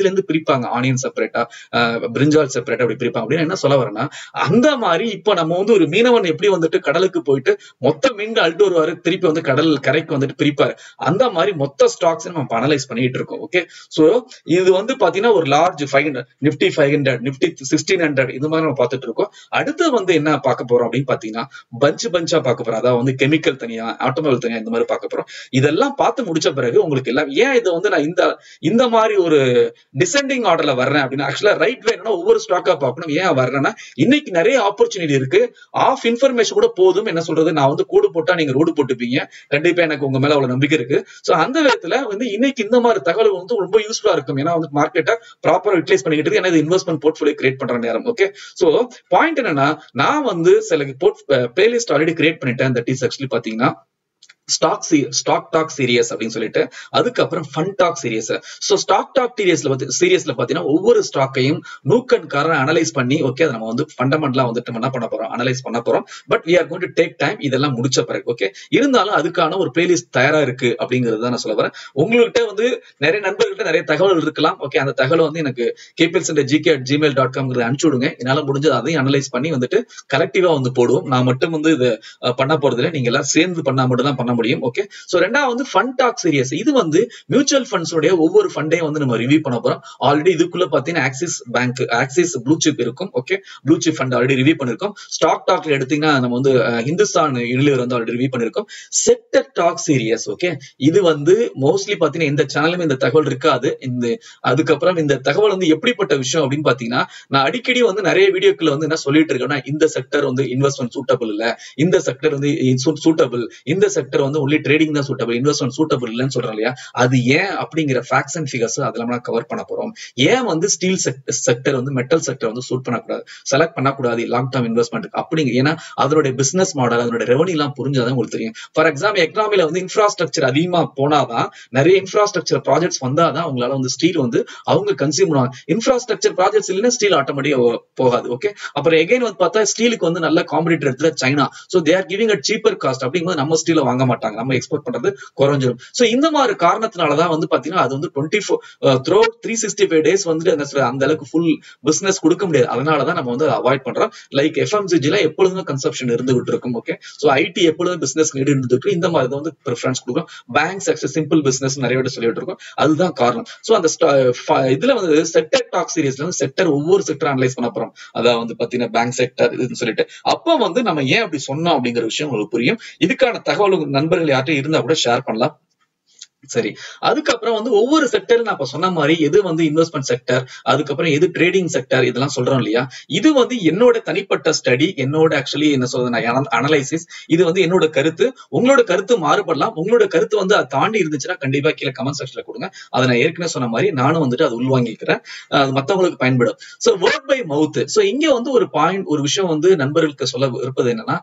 கடைசில இருந்து பிரிப்பாங்க ஆனியன் செப்பரேட்டா பிரிஞ்சால் செப்பரேட்டா அப்படி பிரிப்பாங்க அப்படின்னு என்ன சொல்ல வரேன்னா அந்த மாதிரி இப்ப நம்ம வந்து ஒரு மீனவன் எப்படி வந்துட்டு கடலுக்கு போயிட்டு மொத்த மீன்கள் அழுட்டு வருவாரு திருப்பி வந்து கடல் கரைக்கு வந்துட்டு பிரிப்பாரு அந்த மாதிரி மொத்த ஸ்டாக்ஸ் நம்ம அனலைஸ் பண்ணிட்டு இருக்கோம் ஓகே சோ இது வந்து பாத்தீங்கன்னா ஒரு large five hundred Nifty five hundred Nifty sixteen hundred இது மாதிரி நம்ம பார்த்துட்டு இருக்கோம் அடுத்து வந்து என்ன பார்க்க போறோம் அப்படின்னு பாத்தீங்கன்னா பஞ்ச் பஞ்சா பார்க்க போறோம் அதாவது வந்து கெமிக்கல் தனியா ஆட்டோமொபைல் தனியா இந்த மாதிரி பார்க்க போறோம் இதெல்லாம் பார்த்து முடிச்ச பிறகு உங்களுக்கு எல்லாம் ஏன் இதை வந்து நான் இந்த இந்த மாதிரி ஒரு டிசெண்டிங் ஆர்டர்ல வர்றேன் அப்படின்னா ஆக்சுவலா ரைட் வேணும்னா ஒவ்வொரு ஸ்டாக்கா பார்க்கணும் ஏன் வர்றேன்னா இன்னைக்கு நிறைய ஆப்பர்ச்சுனிட்டி இருக்கு ஆஃப் இன்ஃபர்மேஷன் கூட போதும் என்ன சொல்றது நான் வந்து கோடு போட்டா நீங்க ரோடு போட்டுப்பீங்க கண்டிப்பா எனக்கு உங்க மேல அவ்வளவு நம்பிக்கை இருக்கு சோ அந்த விதத்துல வந்து இன்னைக்கு இந்த மாதிரி தகவல் வந்து ரொம்ப யூஸ்ஃபுல்லா இருக்கும் ஏன்னா வந்து மார்க்கெட்டை ப்ராப்பரா யூட்டிலைஸ் பண்ணிக்கிட்டு இருக்கு ஏன்னா இது இன்வெஸ்ட்மெண்ட் போர்ட்ஃபோலியோ கிரியேட் பண்ற நேரம் ஓகே சோ பாயிண்ட் என்னன்னா நான் வந்து சில போர்ட் பிளேலிஸ்ட் ஆல்ரெடி கிரியேட் பண்ணிட்டேன் தட் இஸ் ஆக்சுவலி பாத்தீங்கன்னா ஸ்டாக் ஸ்டாக் டாக் சீரியஸ் அப்படின்னு சொல்லிட்டு அதுக்கப்புறம் fun talk series so stock talk சீரியஸ்ல பத்தி சீரியஸ்ல பாத்தீங்கன்னா ஒவ்வொரு ஸ்டாக்கையும் நூக்கன் காரன் அனலைஸ் பண்ணி ஓகே அதை நம்ம வந்து ஃபண்டமெண்டலா வந்துட்டு நம்ம என்ன பண்ண போறோம் அனலைஸ் பண்ண போறோம் but we are going to take time இதெல்லாம் முடிச்ச பிறகு ஓகே இருந்தாலும் அதுக்கான ஒரு பிளேலிஸ்ட் தயாரா இருக்கு அப்படிங்கிறது தான் நான் சொல்ல வரேன் உங்கள்கிட்ட வந்து நிறைய நண்பர்கள்ட்ட நிறைய தகவல் இருக்கலாம் ஓகே அந்த தகவல் வந்து எனக்கு KPL centre GK at Gmail dot com அனுப்பிச்சு விடுங்க என்னால முடிஞ்சது அதையும் அனலைஸ் பண்ணி வந்துட்டு கலெக்டிவா வந்து போடுவோம் நான் மட்டும் வந்து இது பண்ண போறது இல்லை நீங்க எல்லாம் சேர்ந்து பண்ணா மட்டும் தான் பண்ண முடியும் ஓகே சோ ரெண்டாவது வந்து ஃபண்ட் டாக் சீரியஸ் இது வந்து மியூச்சுவல் ஃபண்ட்ஸோட ஒவ்வொரு ஃபண்டையும் வந்து நம்ம ரிவ்யூ பண்ண போறோம் ஆல்ரெடி இதுக்குள்ள பாத்தீங்கன்னா Axis Bank Axis blue chip இருக்கும் okay blue chip fund already review பண்ணிருக்கோம் ஸ்டாக் டாக்ல எடுத்தீங்கன்னா நம்ம வந்து ஹிந்துஸ்தான் யூனிலிவர் வந்து ஆல்ரெடி ரிவ்யூ பண்ணிருக்கோம் செக்டர் டாக் சீரியஸ் ஓகே இது வந்து மோஸ்ட்லி பாத்தீங்கன்னா இந்த சேனலும் இந்த தகவல் இருக்காது இந்த அதுக்கப்புறம் இந்த தகவல் வந்து எப்படிப்பட்ட விஷயம் அப்படின்னு பாத்தீங்கன்னா நான் அடிக்கடி வந்து நிறைய வீடியோக்கள் வந்து என்ன சொல்லிட்டு இருக்கேன்னா இந்த செக்டர் வந்து இன்வெஸ்ட்மெண்ட் சூட்டபிள் இல்ல இந்த செக்டர் வந்து சூட்டபிள் இந்த செக்டர் வந்து ஒன்லி ட்ரேடிங் தான் சூட்டபிள் இன்வெஸ்ட்மெண்ட் சூட்டபிள் இல்லைன்னு சொல்றேன் இல்லையா அது ஏன் அப்படிங்கிற ஃபேக்ட்ஸ் அண்ட் ஃபிகர்ஸ் அதெல்லாம் நான் கவர் பண்ண போறோம் ஏன் வந்து ஸ்டீல் செக்டர் வந்து மெட்டல் செக்டர் வந்து சூட் பண்ணக்கூடாது செலக்ட் பண்ணக்கூடாது லாங் டேர்ம் இன்வெஸ்ட்மெண்ட் அப்படிங்க ஏன்னா அதனுடைய பிசினஸ் மாடல் அதனுடைய ரெவன்யூ எல்லாம் புரிஞ்சாதான் உங்களுக்கு தெரியும் ஃபார் எக்ஸாம்பிள் எக்கனாமில வந்து இன்ஃப்ராஸ்ட்ரக்சர் அதிகமா போனாதான் நிறைய இன்ஃப்ராஸ்ட்ரக்சர் ப்ராஜெக்ட்ஸ் வந்தாதான் அவங்களால வந்து ஸ்டீல் வந்து அவங்க கன்சியூம் பண்ணுவாங்க இன்ஃப்ராஸ்ட்ரக்சர் ப்ராஜெக்ட்ஸ் இல்லைன்னா ஸ்டீல் ஆட்டோமேட்டிக்கா போகாது ஓகே அப்புறம் எகைன் வந்து பார்த்தா ஸ்டீலுக்கு வந்து நல்ல காம்படிட்டர் இடத்துல China so they are giving at cheaper cost அப்படிங்கும்போது நம்ம ஸ்டீல வாங்க மாட்டாங்க நம்ம எக்ஸ்போர்ட் பண்றது குறைஞ்சிரும் சோ இந்த மாதிரி காரணத்தினாலதான் வந்து பாத்தீங்கன்னா அது வந்து twenty four through three sixty five days வந்து அந்த அளவுக்கு ஃபுல் பிசினஸ் கொடுக்க முடியாது அதனாலதான் நம்ம வந்து அவாய்ட் பண்றோம் லைக் எஃப்எம்சிஜில எப்பொழுதுமே கன்சப்ஷன் இருந்துகிட்டு இருக்கும் ஓகே சோ ஐடி எப்பொழுதும் பிசினஸ் நீடு இருந்துட்டு இந்த மாதிரி வந்து ப்ரிஃபரன்ஸ் கொடுக்கும் பேங்க்ஸ் ஆக்சஸ் சிம்பிள் பிசினஸ் நிறைய பேர் சொல்லிட்டு இருக்கோம் அதுதான் காரணம் சோ அந்த இதுல வந்து செக்டர் டாக் சீரியஸ்ல வந்து செக்டர் ஒவ்வொரு செக்டர் அனலைஸ் பண்ண போறோம் அதாவது வந்து பாத்தீங்கன்னா பேங்க் செக்டர் இதுன்னு சொல்லிட்டு அப்போ வந்து நம்ம ஏன் அப்படி சொன்னோம் அப்படிங்கிற விஷயம் உங்களுக்கு புரியும் இதுக்கான தகவல் நண்பர்கள் யார்கிட்ட இருந்தா கூட ஷேர் பண்ணலாம் சரி அதுக்கப்புறம் வந்து ஒவ்வொரு செக்டர் நான் இப்ப சொன்ன மாதிரி எது வந்து இன்வெஸ்ட்மெண்ட் செக்டர் அதுக்கப்புறம் எது ட்ரேடிங் செக்டர் இதெல்லாம் சொல்றோம் இல்லையா இது வந்து என்னோட தனிப்பட்ட ஸ்டடி என்னோட ஆக்சுவலி என்ன சொல்றது அனலைசிஸ் இது வந்து என்னோட கருத்து உங்களோட கருத்து மாறுபடலாம் உங்களோட கருத்து வந்து அதை தாண்டி இருந்துச்சுன்னா கண்டிப்பா கீழே கமெண்ட் செக்ஷன்ல கொடுங்க அதை நான் ஏற்கனவே சொன்ன மாதிரி நானும் வந்துட்டு அது உள்வாங்கிக்கிறேன் அது மத்தவங்களுக்கு பயன்படும் so word by mouth so இங்க வந்து ஒரு பாயிண்ட் ஒரு விஷயம் வந்து நண்பர்களுக்கு சொல்ல இருப்பது என்னன்னா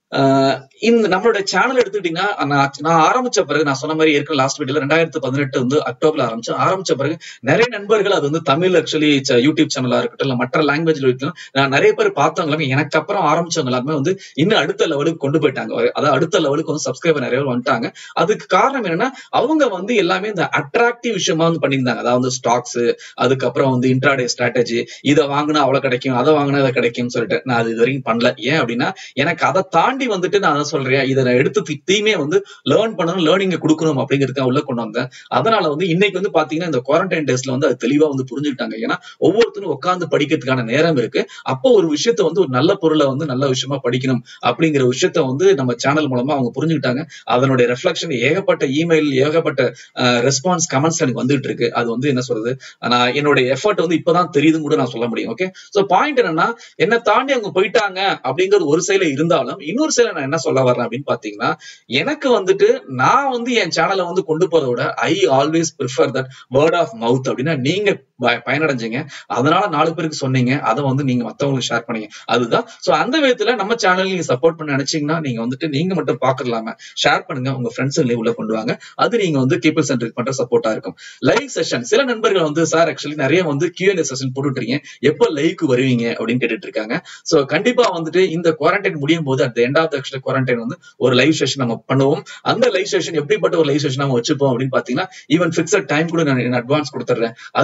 இந்த நம்மளோட சேனல் எடுத்துக்கிட்டீங்கன்னா நான் நான் ஆரம்பிச்ச பிறகு நான் சொன்ன மாதிரி ஏற்கனவே லாஸ்ட் வீடியோல ரெண்டாயிரத்து பதினெட்டு வந்து அக்டோபர்ல ஆரம்பிச்சேன் ஆரம்பிச்ச பிறகு நிறைய நண்பர்கள் அது வந்து தமிழ் ஆக்சுவலி யூடியூப் சேனலா இருக்கட்டும் இல்ல மற்ற லாங்குவேஜ்ல இருக்கட்டும் நான் நிறைய பேர் பார்த்தவங்களுமே எனக்கு அப்புறம் ஆரம்பிச்சவங்க எல்லாருமே வந்து இன்னும் அடுத்த லெவலுக்கு கொண்டு போயிட்டாங்க அதாவது அடுத்த லெவலுக்கு வந்து சப்ஸ்கிரைபர் நிறைய பேர் வந்துட்டாங்க அதுக்கு காரணம் என்னன்னா அவங்க வந்து எல்லாமே இந்த அட்ராக்டிவ் விஷயமா வந்து பண்ணியிருந்தாங்க அதாவது ஸ்டாக்ஸ் அதுக்கப்புறம் வந்து இன்ட்ராடே ஸ்ட்ராட்டஜி இதை வாங்கினா அவ்வளவு கிடைக்கும் அதை வாங்கினா அதை கிடைக்கும்னு சொல்லிட்டு நான் அது இது வரைக்கும் பண்ணல ஏன் அப்படின்னா எனக்கு அதை தாண்டி தாண்டி வந்துட்டு நான் அதான் சொல்றேன் இதை நான் எடுத்து தீமே வந்து லேர்ன் பண்ணணும் லேர்னிங் கொடுக்கணும் அப்படிங்கிறதுக்காக உள்ள கொண்டு வந்தேன் அதனால வந்து இன்னைக்கு வந்து பாத்தீங்கன்னா இந்த குவாரண்டைன் டேஸ்ல வந்து அது தெளிவா வந்து புரிஞ்சுக்கிட்டாங்க ஏன்னா ஒவ்வொருத்தரும் உட்காந்து படிக்கிறதுக்கான நேரம் இருக்கு அப்போ ஒரு விஷயத்த வந்து ஒரு நல்ல பொருளை வந்து நல்ல விஷயமா படிக்கணும் அப்படிங்கிற விஷயத்த வந்து நம்ம சேனல் மூலமா அவங்க புரிஞ்சுக்கிட்டாங்க அதனுடைய ரெஃப்ளெக்ஷன் ஏகப்பட்ட இமெயில் ஏகப்பட்ட ரெஸ்பான்ஸ் கமெண்ட்ஸ் எனக்கு வந்துட்டு இருக்கு அது வந்து என்ன சொல்றது நான் என்னோட எஃபர்ட் வந்து இப்பதான் தெரியுதுன்னு கூட நான் சொல்ல முடியும் ஓகே சோ பாயிண்ட் என்னன்னா என்ன தாண்டி அவங்க போயிட்டாங்க அப்படிங்கிறது ஒரு சைல இருந்தாலும் இன்னொரு சைல நான் என்ன சொல்ல வர்றேன் அப்படின்னு பாத்தீங்கன்னா எனக்கு வந்துட்டு நான் வந்து என் சேனலை வந்து கொண்டு போறத விட I always prefer that word of mouth அப்படின்னா நீங்க பயனடைஞ்சீங்க அதனால நாலு பேருக்கு சொன்னீங்க அதை வந்து நீங்க மத்தவங்களுக்கு ஷேர் பண்ணீங்க அதுதான் சோ அந்த விதத்துல நம்ம சேனல் நீங்க சப்போர்ட் பண்ண நினைச்சீங்கன்னா நீங்க வந்துட்டு நீங்க மட்டும் பாக்கலாம ஷேர் பண்ணுங்க உங்க ஃப்ரெண்ட்ஸ் உள்ள கொண்டு வாங்க அது நீங்க வந்து கீப்பிள் சென்டருக்கு பண்ற சப்போர்ட்டா இருக்கும் லைவ் செஷன் சில நண்பர்கள் வந்து சார் ஆக்சுவலி நிறைய வந்து கியூஎன்ஏ செஷன் போட்டுட்டு எப்போ லைவ்க்கு வருவீங்க அப்படின்னு கேட்டுட்டு இருக்காங்க சோ கண்டிப்பா வந்துட்டு இந்த குவாரண்டைன் முடியும் போது அந்த எண்ட் ஆஃப் ஆக்சுவலி குவாரண்டைன் வந்து ஒரு லைவ் செஷன் நம்ம பண்ணுவோம் அந்த லைவ் செஷன் எப்படிப்பட்ட ஒரு லைவ் செஷன் நம்ம வச்சுப்போம் அப்படின்னு பாத்தீங்கன்னா ஈவன் பிக்சட் டைம் கூட நான் அட்வான்ஸ் கொடுத்துறேன் அதுக்கு முன்னாடி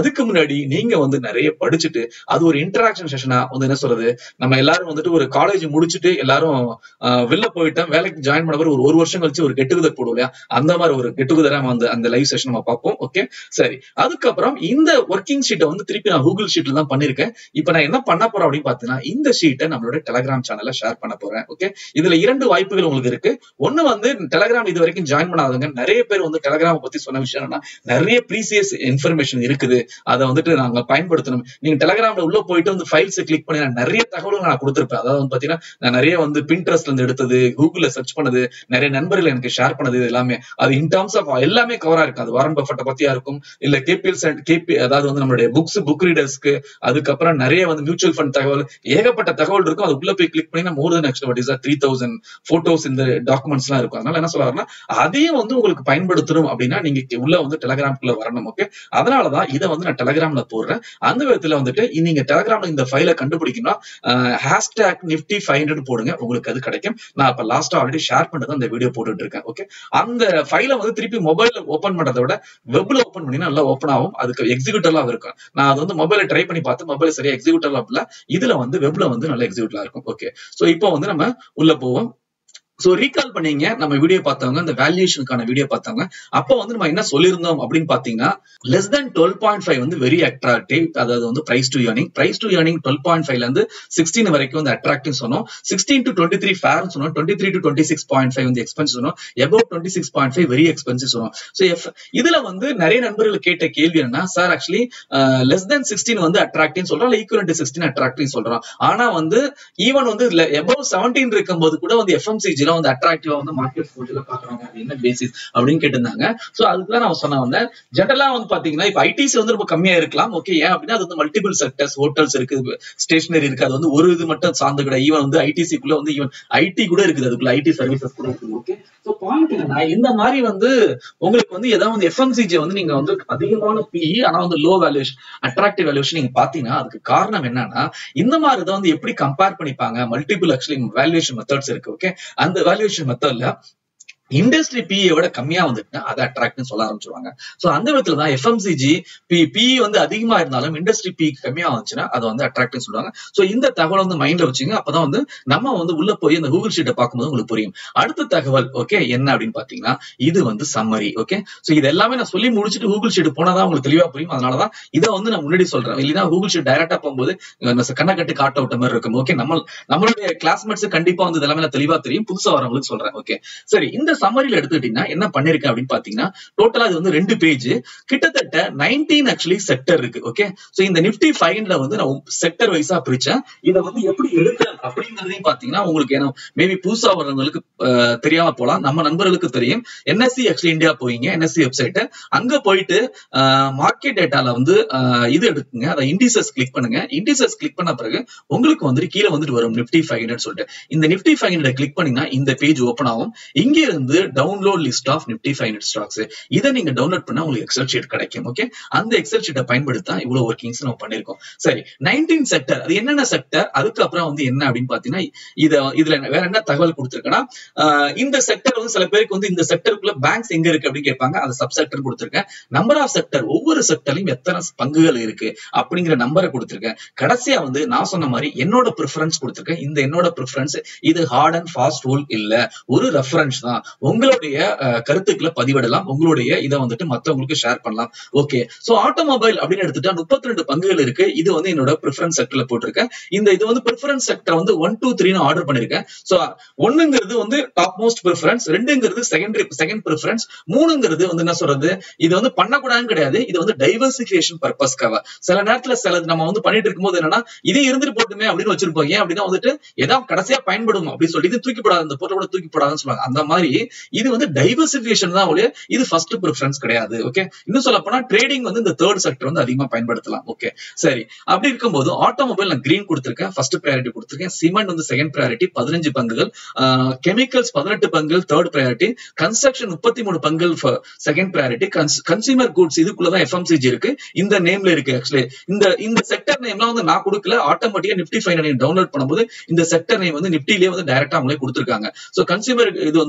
முன்னாடி நீங்க வந்து நிறைய படிச்சுட்டு அது ஒரு இன்டராக்ஷன் செஷனா வந்து என்ன சொல்றது நம்ம எல்லாரும் வந்துட்டு ஒரு காலேஜ் முடிச்சுட்டு எல்லாரும் ஆஹ் வெளில போயிட்டோம் வேலைக்கு ஜாயின் பண்ண பிறகு ஒரு ஒரு வருஷம் கழிச்சு ஒரு கெட்டுகுதர் போடுவோம் இல்லையா அந்த மாதிரி ஒரு கெட்டுகுதரா வந்து அந்த லைவ் செஷன் நம்ம பார்ப்போம் ஓகே சரி அதுக்கப்புறம் இந்த ஒர்க்கிங் ஷீட்டை வந்து திருப்பி நான் கூகுள் ஷீட்ல தான் பண்ணிருக்கேன் இப்போ நான் என்ன பண்ண போறேன் அப்படின்னு பாத்தீங்கன்னா இந்த ஷீட்டை நம்மளோட டெலகிராம் சேனல்ல ஷேர் பண்ண போறேன் ஓகே இதுல இரண்டு வாய்ப்புகள் உங்களுக்கு இருக்கு ஒண்ணு வந்து டெலகிராம் இது வரைக்கும் ஜாயின் பண்ணாதவங்க நிறைய பேர் வந்து டெலகிராம் பத்தி சொன்ன விஷயம் என்னன்னா நிறைய ப்ரீசியஸ் இன்ஃபர்மேஷன் இருக்குது அதை வந்துட்டு நாங்க பயன்படுத்தணும் நீங்க டெலகிராம்ல உள்ள போயிட்டு வந்து ஃபைல்ஸ் கிளிக் பண்ணி நான் நிறைய தகவல்கள் நான் கொடுத்திருப்பேன் அதாவது வந்து பாத்தீங்கன்னா நான் நிறைய வந்து பின்ட்ரெஸ்ட்ல இருந்து எடுத்தது கூகுள்ல சர்ச் பண்ணது நிறைய நண்பர்கள் எனக்கு ஷேர் பண்ணது இது எல்லாமே அது இன் டர்ம்ஸ் ஆஃப் எல்லாமே கவரா இருக்கு அது வாரன் பஃபட்டை பத்தியா இருக்கும் இல்ல கேபிஎல் கேபி அதாவது வந்து நம்மளுடைய புக்ஸ் புக் ரீடர்ஸ்க்கு அதுக்கப்புறம் நிறைய வந்து மியூச்சுவல் ஃபண்ட் தகவல் ஏகப்பட்ட தகவல் இருக்கும் அது உள்ள போய் கிளிக் பண்ணி நான் more than extra three thousand photos இந்த டாக்குமெண்ட்ஸ் எல்லாம் இருக்கும் அதனால என்ன சொல்ல வரேன்னா அதையும் வந்து உங்களுக்கு பயன்படுத்தணும் அப்படின்னா நீங்க உள்ள வந்து டெலகிராம்குள்ள வரணும் ஓகே அதனாலதான் இதை வந்து நான் டெலகிராம்ல போடுறேன் அந்த விதத்துல வந்துட்டு நீங்க டெலகிராம்ல இந்த ஃபைலை கண்டுபிடிக்கணும்னா ஹேஷ்டேக் நிப்டி ஃபைவ் ஹண்ட்ரட் போடுங்க உங்களுக்கு அது கிடைக்கும் நான் இப்ப லாஸ்டா ஆல்ரெடி ஷேர் பண்ணி அந்த வீடியோ போட்டுட்டு இருக்கேன் ஓகே அந்த ஃபைலை வந்து திருப்பி மொபைல்ல ஓபன் பண்றதை விட வெப்ல ஓபன் பண்ணி நல்லா ஓப்பன் ஆகும் அதுக்கு எக்ஸிக்யூட்டர்லாம் இருக்கும் நான் அது வந்து மொபைல ட்ரை பண்ணி பார்த்து மொபைல் சரியா எக்ஸிக்யூட்டர்லாம் இல்ல இதுல வந்து வெப்ல வந்து நல்ல எக்ஸிக்யூட்டர்லாம் இருக்கும் ஓகே சோ இப்போ வந்து நம்ம உள்ள போவோம் சோ ரீகால் பண்ணீங்க நம்ம வீடியோ பார்த்தவங்க இந்த வேல்யூஷனுக்கான வீடியோ பார்த்தவங்க அப்போ வந்து நம்ம என்ன சொல்லியிருந்தோம் அப்படின்னு பாத்தீங்கன்னா less than twelve point five வந்து வெரி அட்ராக்டிவ் அதாவது வந்து price to earning price to earning twelve point ஃபைவ்ல இருந்து சிக்ஸ்டீன் வரைக்கும் வந்து அட்ராக்டிவ் சொன்னோம் sixteen to twenty three fair சொன்னோம் twenty three to twenty six point five வந்து எக்ஸ்பென்சிவ் சொன்னோம் about twenty six point five very expensive சொன்னோம் ஸோ எஃப் இதுல வந்து நிறைய நண்பர்கள் கேட்ட கேள்வி என்ன sir actually less than sixteen வந்து அட்ராக்டிவ் சொல்றோம் ஈக்குவல் சிக்ஸ்டீன் அட்ராக்டிவ் சொல்றோம் ஆனா வந்து ஈவன் வந்து எபவ் செவன்டீன் இருக்கும்போது கூட வந்து எஃப்எம்சிஜில வந்து அட்ராக்டிவா வந்து மார்க்கெட் போர்ட்ல பாக்குறாங்க அது என்ன பேசிஸ் அப்படின்னு கேட்டிருந்தாங்க சோ அதுக்கு தான் நான் சொன்ன வந்தேன் ஜெனரலா வந்து பாத்தீங்கன்னா இப்ப ஐடிசி வந்து ரொம்ப கம்மியா இருக்கலாம் ஓகே ஏன் அப்படின்னா அது வந்து மல்டிபிள் செக்டர்ஸ் ஹோட்டல்ஸ் இருக்கு ஸ்டேஷனரி இருக்கு அது வந்து ஒரு இது மட்டும் சார்ந்து கூட ஈவன் வந்து ஐடிசிக்குள்ள வந்து ஈவன் ஐடி கூட இருக்குது அதுக்குள்ள ஐடி சர்வீசஸ் கூட இருக்குது ஓகே சோ பாயிண்ட் என்னன்னா இந்த மாதிரி வந்து உங்களுக்கு வந்து ஏதாவது வந்து எஃப்எம்சிஜி வந்து நீங்க வந்து அதிகமான பிஇ ஆனா வந்து லோ வேல்யூஷன் அட்ராக்டிவ் வேல்யூஷன் நீங்க பாத்தீங்கன்னா அதுக்கு காரணம் என்னன்னா இந்த மாதிரி இதை வந்து எப்படி கம்பேர் பண்ணிப்பாங்க மல்டிபிள் ஆக்சுவலி வேல்யூஷன் மெத்தட்ஸ் இருக்கு ஓகே அந்த வேல்யூஷன் மெத்தட்ல இண்டஸ்ட்ரி பிஏ விட கம்மியா வந்துட்டுனா அதை அட்ராக்ட்னு சொல்ல ஆரம்பிச்சிருவாங்க சோ அந்த விதத்துல தான் எஃப்எம்சிஜி பி பிஇ வந்து அதிகமா இருந்தாலும் இண்டஸ்ட்ரி பி கம்மியா வந்துச்சுன்னா அதை வந்து அட்ராக்ட்னு சொல்லுவாங்க சோ இந்த தகவலை வந்து மைண்ட்ல வச்சுங்க அப்பதான் வந்து நம்ம வந்து உள்ள போய் இந்த கூகுள் ஷீட்டை பார்க்கும்போது உங்களுக்கு புரியும் அடுத்த தகவல் ஓகே என்ன அப்படின்னு பாத்தீங்கன்னா இது வந்து சம்மரி ஓகே சோ இது எல்லாமே நான் சொல்லி முடிச்சுட்டு கூகுள் ஷீட் போனாதான் உங்களுக்கு தெளிவா புரியும் அதனாலதான் இதை வந்து நான் முன்னாடி சொல்றேன் இல்லைன்னா கூகுள் ஷீட் டைரக்டா போகும்போது கண்ணை கட்டி காட்ட விட்ட மாதிரி இருக்கும் ஓகே நம்ம நம்மளுடைய கிளாஸ்மேட்ஸ் கண்டிப்பா வந்து இதெல்லாமே தெளிவா தெரியும் புதுசா வரவங்களுக்கு சொல்றேன் ஓகே சரி இந்த சம்மரியில எடுத்துக்கிட்டீங்கன்னா என்ன பண்ணிருக்கேன் அப்படின்னு பாத்தீங்கன்னா டோட்டலா இது வந்து ரெண்டு பேஜ் கிட்டத்தட்ட நைன்டீன் ஆக்சுவலி செக்டர் இருக்கு ஓகே சோ இந்த நிப்டி ஃபைவ்ல வந்து நான் செக்டர் வைஸா பிரிச்சேன் இதை வந்து எப்படி எடுக்கிறேன் அப்படிங்கறதையும் பாத்தீங்கன்னா உங்களுக்கு ஏன்னா மேபி புதுசா வர்றவங்களுக்கு தெரியாம போலாம் நம்ம நண்பர்களுக்கு தெரியும் என்எஸ்சி ஆக்சுவலி இந்தியா போயிங்க என்எஸ்சி வெப்சைட் அங்க போயிட்டு மார்க்கெட் டேட்டால வந்து இது எடுக்குங்க அதை இண்டிசஸ் கிளிக் பண்ணுங்க இண்டிசஸ் கிளிக் பண்ண பிறகு உங்களுக்கு வந்துட்டு கீழே வந்துட்டு வரும் நிப்டி ஃபைவ் ஹண்ட்ரட் சொல்லிட்டு இந்த நிப்டி ஃபைவ் ஹண்ட்ரட் கிளிக் பண்ணீங்கன்னா இந்த பேஜ் ஓப்பன் ஆகும் இங்க இருந்து download list of Nifty five hundred stocks இதை நீங்க டவுன்லோட் பண்ணா உங்களுக்கு எக்ஸல் ஷீட் கிடைக்கும் ஓகே அந்த எக்ஸல் ஷீட்டை பயன்படுத்தா இவ்வளவு ஒர்க்கிங்ஸ் நம்ம பண்ணிருக்கோம் சரி நைன்டீன் செக்டர் அது என்னென்ன செக்டர் அதுக்கப்புறம் வந்து என்ன அப்படின்னு பாத்தீங்கன்னா இத இதுல வேற என்ன தகவல் கொடுத்துருக்கேன்னா இந்த செக்டர் வந்து சில பேருக்கு வந்து இந்த செக்டருக்குள்ள பேங்க்ஸ் எங்க இருக்கு அப்படின்னு கேட்பாங்க அது சப் செக்டர் கொடுத்துருக்கேன் நம்பர் ஆஃப் செக்டர் ஒவ்வொரு செக்டர்லயும் எத்தனை பங்குகள் இருக்கு அப்படிங்கிற நம்பரை கொடுத்துருக்கேன் கடைசியா வந்து நான் சொன்ன மாதிரி என்னோட ப்ரிஃபரன்ஸ் கொடுத்துருக்கேன் இந்த என்னோட ப்ரிஃபரன்ஸ் இது ஹார்ட் அண்ட் ஃபாஸ்ட் ரூல் இல்ல ஒரு ரெஃபரன்ஸ் தான் உங்களுடைய கருத்துக்களை பதிவிடலாம் உங்களுடைய இதை வந்துட்டு மத்தவங்களுக்கு ஷேர் பண்ணலாம் ஓகே சோ ஆட்டோமொபைல் அப்படின்னு எடுத்துட்டா முப்பத்தி ரெண்டு பங்குகள் இருக்கு இது வந்து என்னோட ப்ரிஃபரன்ஸ் செக்டர்ல போட்டிருக்கேன் இந்த இது வந்து ப்ரிஃபரன்ஸ் செக்டர் வந்து ஒன் டூ த்ரீன்னு ஆர்டர் பண்ணிருக்கேன் சோ ஒண்ணுங்கிறது வந்து டாப் மோஸ்ட் ப்ரிஃபரன்ஸ் ரெண்டுங்கிறது செகண்டரி செகண்ட் ப்ரிஃபரன்ஸ் மூணுங்கிறது வந்து என்ன சொல்றது இது வந்து பண்ணக்கூடாதுன்னு கிடையாது இது வந்து டைவர்சிபிகேஷன் பர்பஸ்க்காக சில நேரத்துல சில நம்ம வந்து பண்ணிட்டு இருக்கும்போது என்னன்னா இதே இருந்துட்டு போட்டுமே அப்படின்னு வச்சிருப்போம் ஏன் அப்படின்னா வந்துட்டு ஏதாவது கடைசியா பயன்படும் அப்படின்னு சொல்லி இது தூக்கிப்படாது அந்த பொருளை கூட தூக்கிப்படாதுன்னு சொல்லுவாங்க அந்த மாதிரி இது வந்து டைவர்சிபிகேஷன் தான் ஒழிய இது ஃபர்ஸ்ட் ப்ரிஃபரன்ஸ் கிடையாது ஓகே இன்னும் சொல்ல போனா ட்ரேடிங் வந்து இந்த தேர்ட் செக்டர் வந்து அதிகமா பயன்படுத்தலாம் ஓகே சரி அப்படி இருக்கும்போது ஆட்டோமொபைல் நான் கிரீன் கொடுத்திருக்கேன் ஃபர்ஸ்ட் ப்ரையாரிட்டி கொடுத்திருக்கேன் சிமெண்ட் வந்து செகண்ட் ப்ரையாரிட்டி பதினஞ்சு பங்குகள் கெமிக்கல்ஸ் பதினெட்டு பங்குகள் தேர்ட் ப்ரையாரிட்டி கன்ஸ்ட்ரக்ஷன் முப்பத்தி மூணு பங்குகள் செகண்ட் ப்ரையாரிட்டி கன்சியூமர் குட்ஸ் இதுக்குள்ளதான் எஃப்எம்சிஜி இருக்கு இந்த நேம்ல இருக்கு ஆக்சுவலி இந்த இந்த செக்டர் நேம்லாம் வந்து நான் கொடுக்கல ஆட்டோமேட்டிக்கா நிப்டி ஃபைவ் டவுன்லோட் பண்ணும்போது இந்த செக்டர் நேம் வந்து நிப்டிலேயே வந்து டைரக்டா அவங்களே கொடுத்துருக்காங்க சோ கன்சியூமர் இது வந்து பாத்தீங்கன்னா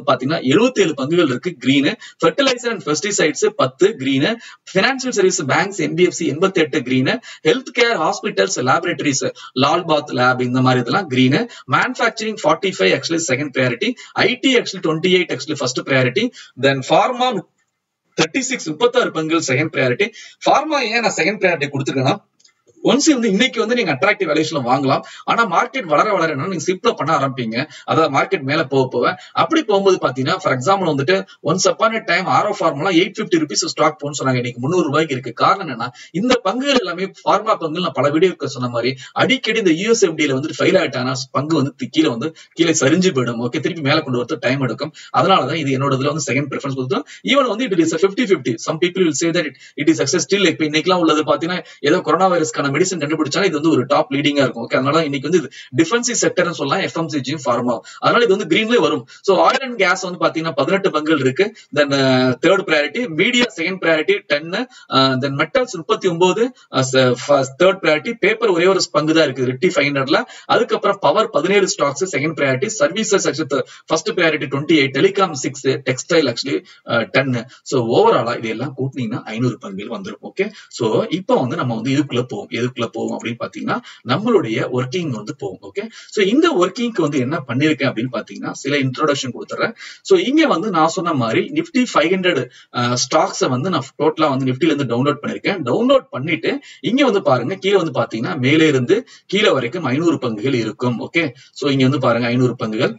எழுபத்தி ஏழு பங்குகள் இருக்கு கிரீனு ஃபெர்டிலைசர் அண்ட் பெஸ்டிசைட்ஸ் பத்து green financial service banks NBFC எண்பத்தி எட்டு green health care hospitals laboratories Lal path lab இந்த மாதிரி இதெல்லாம் green manufacturing forty five actually second priority IT actually twenty eight actually first priority then pharma thirty six முப்பத்தாறு பங்குகள் second priority pharma ஏன் நான் second priority கொடுத்துருக்கேன்னா once வந்து இன்னைக்கு வந்து நீங்க அட்ராக்டிவ் வேல்யூஸ்ல வாங்கலாம் ஆனா மார்க்கெட் வளர வளர என்ன நீங்க சிப்ல பண்ண ஆரம்பிப்பீங்க அதாவது மார்க்கெட் மேல போக போக அப்படி போகும்போது பாத்தீங்கன்னா ஃபார் எக்ஸாம்பிள் வந்துட்டு ஒன்ஸ் அப்பான டைம் ஆரோ formula eight fifty rupees stock போன்னு சொன்னாங்க இன்னைக்கு முந்நூறு ரூபாய்க்கு இருக்கு காரணம் என்னன்னா இந்த பங்குகள் எல்லாமே ஃபார்மா பங்குகள் நான் பல வீடியோக்கு சொன்ன மாதிரி அடிக்கடி இந்த யூஎஸ்எஃப்டியில வந்து ஃபெயில் ஆயிட்டாங்கன்னா பங்கு வந்து கீழே வந்து கீழே சரிஞ்சு போயிடும் ஓகே திருப்பி மேல கொண்டு வரது டைம் எடுக்கும் அதனாலதான் இது என்னோட இதுல வந்து செகண்ட் ப்ரிஃபரன்ஸ் கொடுத்தோம் ஈவன் வந்து it is fifty fifty some people will say that it is success still இப்ப இன்னைக்கெல்லாம் உள்ளது பாத்தீங்கன்னா ஏதோ கொரோனா வைரஸ்க்கான மெடிசன் கண்டுபிடிச்சாலும் இது வந்து ஒரு டாப் லீடிங்கா இருக்கும் ஓகே அதனால இன்னைக்கு வந்து டிஃபென்சிவ் செக்டர்னு சொல்லலாம் எஃப்எம்சிஜியும் ஃபார்மா அதனால இது வந்து கிரீன்லயே வரும் சோ ஆயில் அண்ட் கேஸ் வந்து பாத்தீங்கன்னா பதினெட்டு பங்குகள் இருக்கு then third priority media second priority ten then metals முப்பத்தி ஒன்பது தேர்ட் ப்ரையாரிட்டி பேப்பர் ஒரே ஒரு பங்கு தான் இருக்கு ரிட்டி ஃபைவ் ஹண்ட்ரட்ல அதுக்கப்புறம் பவர் பதினேழு stocks second priority services first priority twenty eight telecom six textile actually ten so ஓவராலா இது எல்லாம் கூட்டினீங்கன்னா ஐநூறு பங்குகள் வந்துடும் ஓகே சோ இப்போ வந்து நம்ம வந்து இதுக்குள்ள போவோம் எதுக்குள்ள போவோம் அப்படின்னு பாத்தீங்கன்னா நம்மளுடைய ஒர்க்கிங் வந்து போகும் ஓகே சோ இந்த ஒர்க்கிங்க்கு வந்து என்ன பண்ணிருக்கேன் அப்படின்னு பாத்தீங்கன்னா சில இன்ட்ரோடக்ஷன் கொடுத்துறேன் சோ இங்க வந்து நான் சொன்ன மாதிரி நிப்டி ஃபைவ் ஹண்ட்ரட் ஸ்டாக்ஸை வந்து நான் டோட்டலா வந்து நிப்டில இருந்து டவுன்லோட் பண்ணிருக்கேன் டவுன்லோட் பண்ணிட்டு இங்க வந்து பாருங்க கீழே வந்து பாத்தீங்கன்னா மேலே இருந்து கீழே வரைக்கும் ஐநூறு பங்குகள் இருக்கும் ஓகே சோ இங்க வந்து பாருங்க ஐநூறு பங்குகள்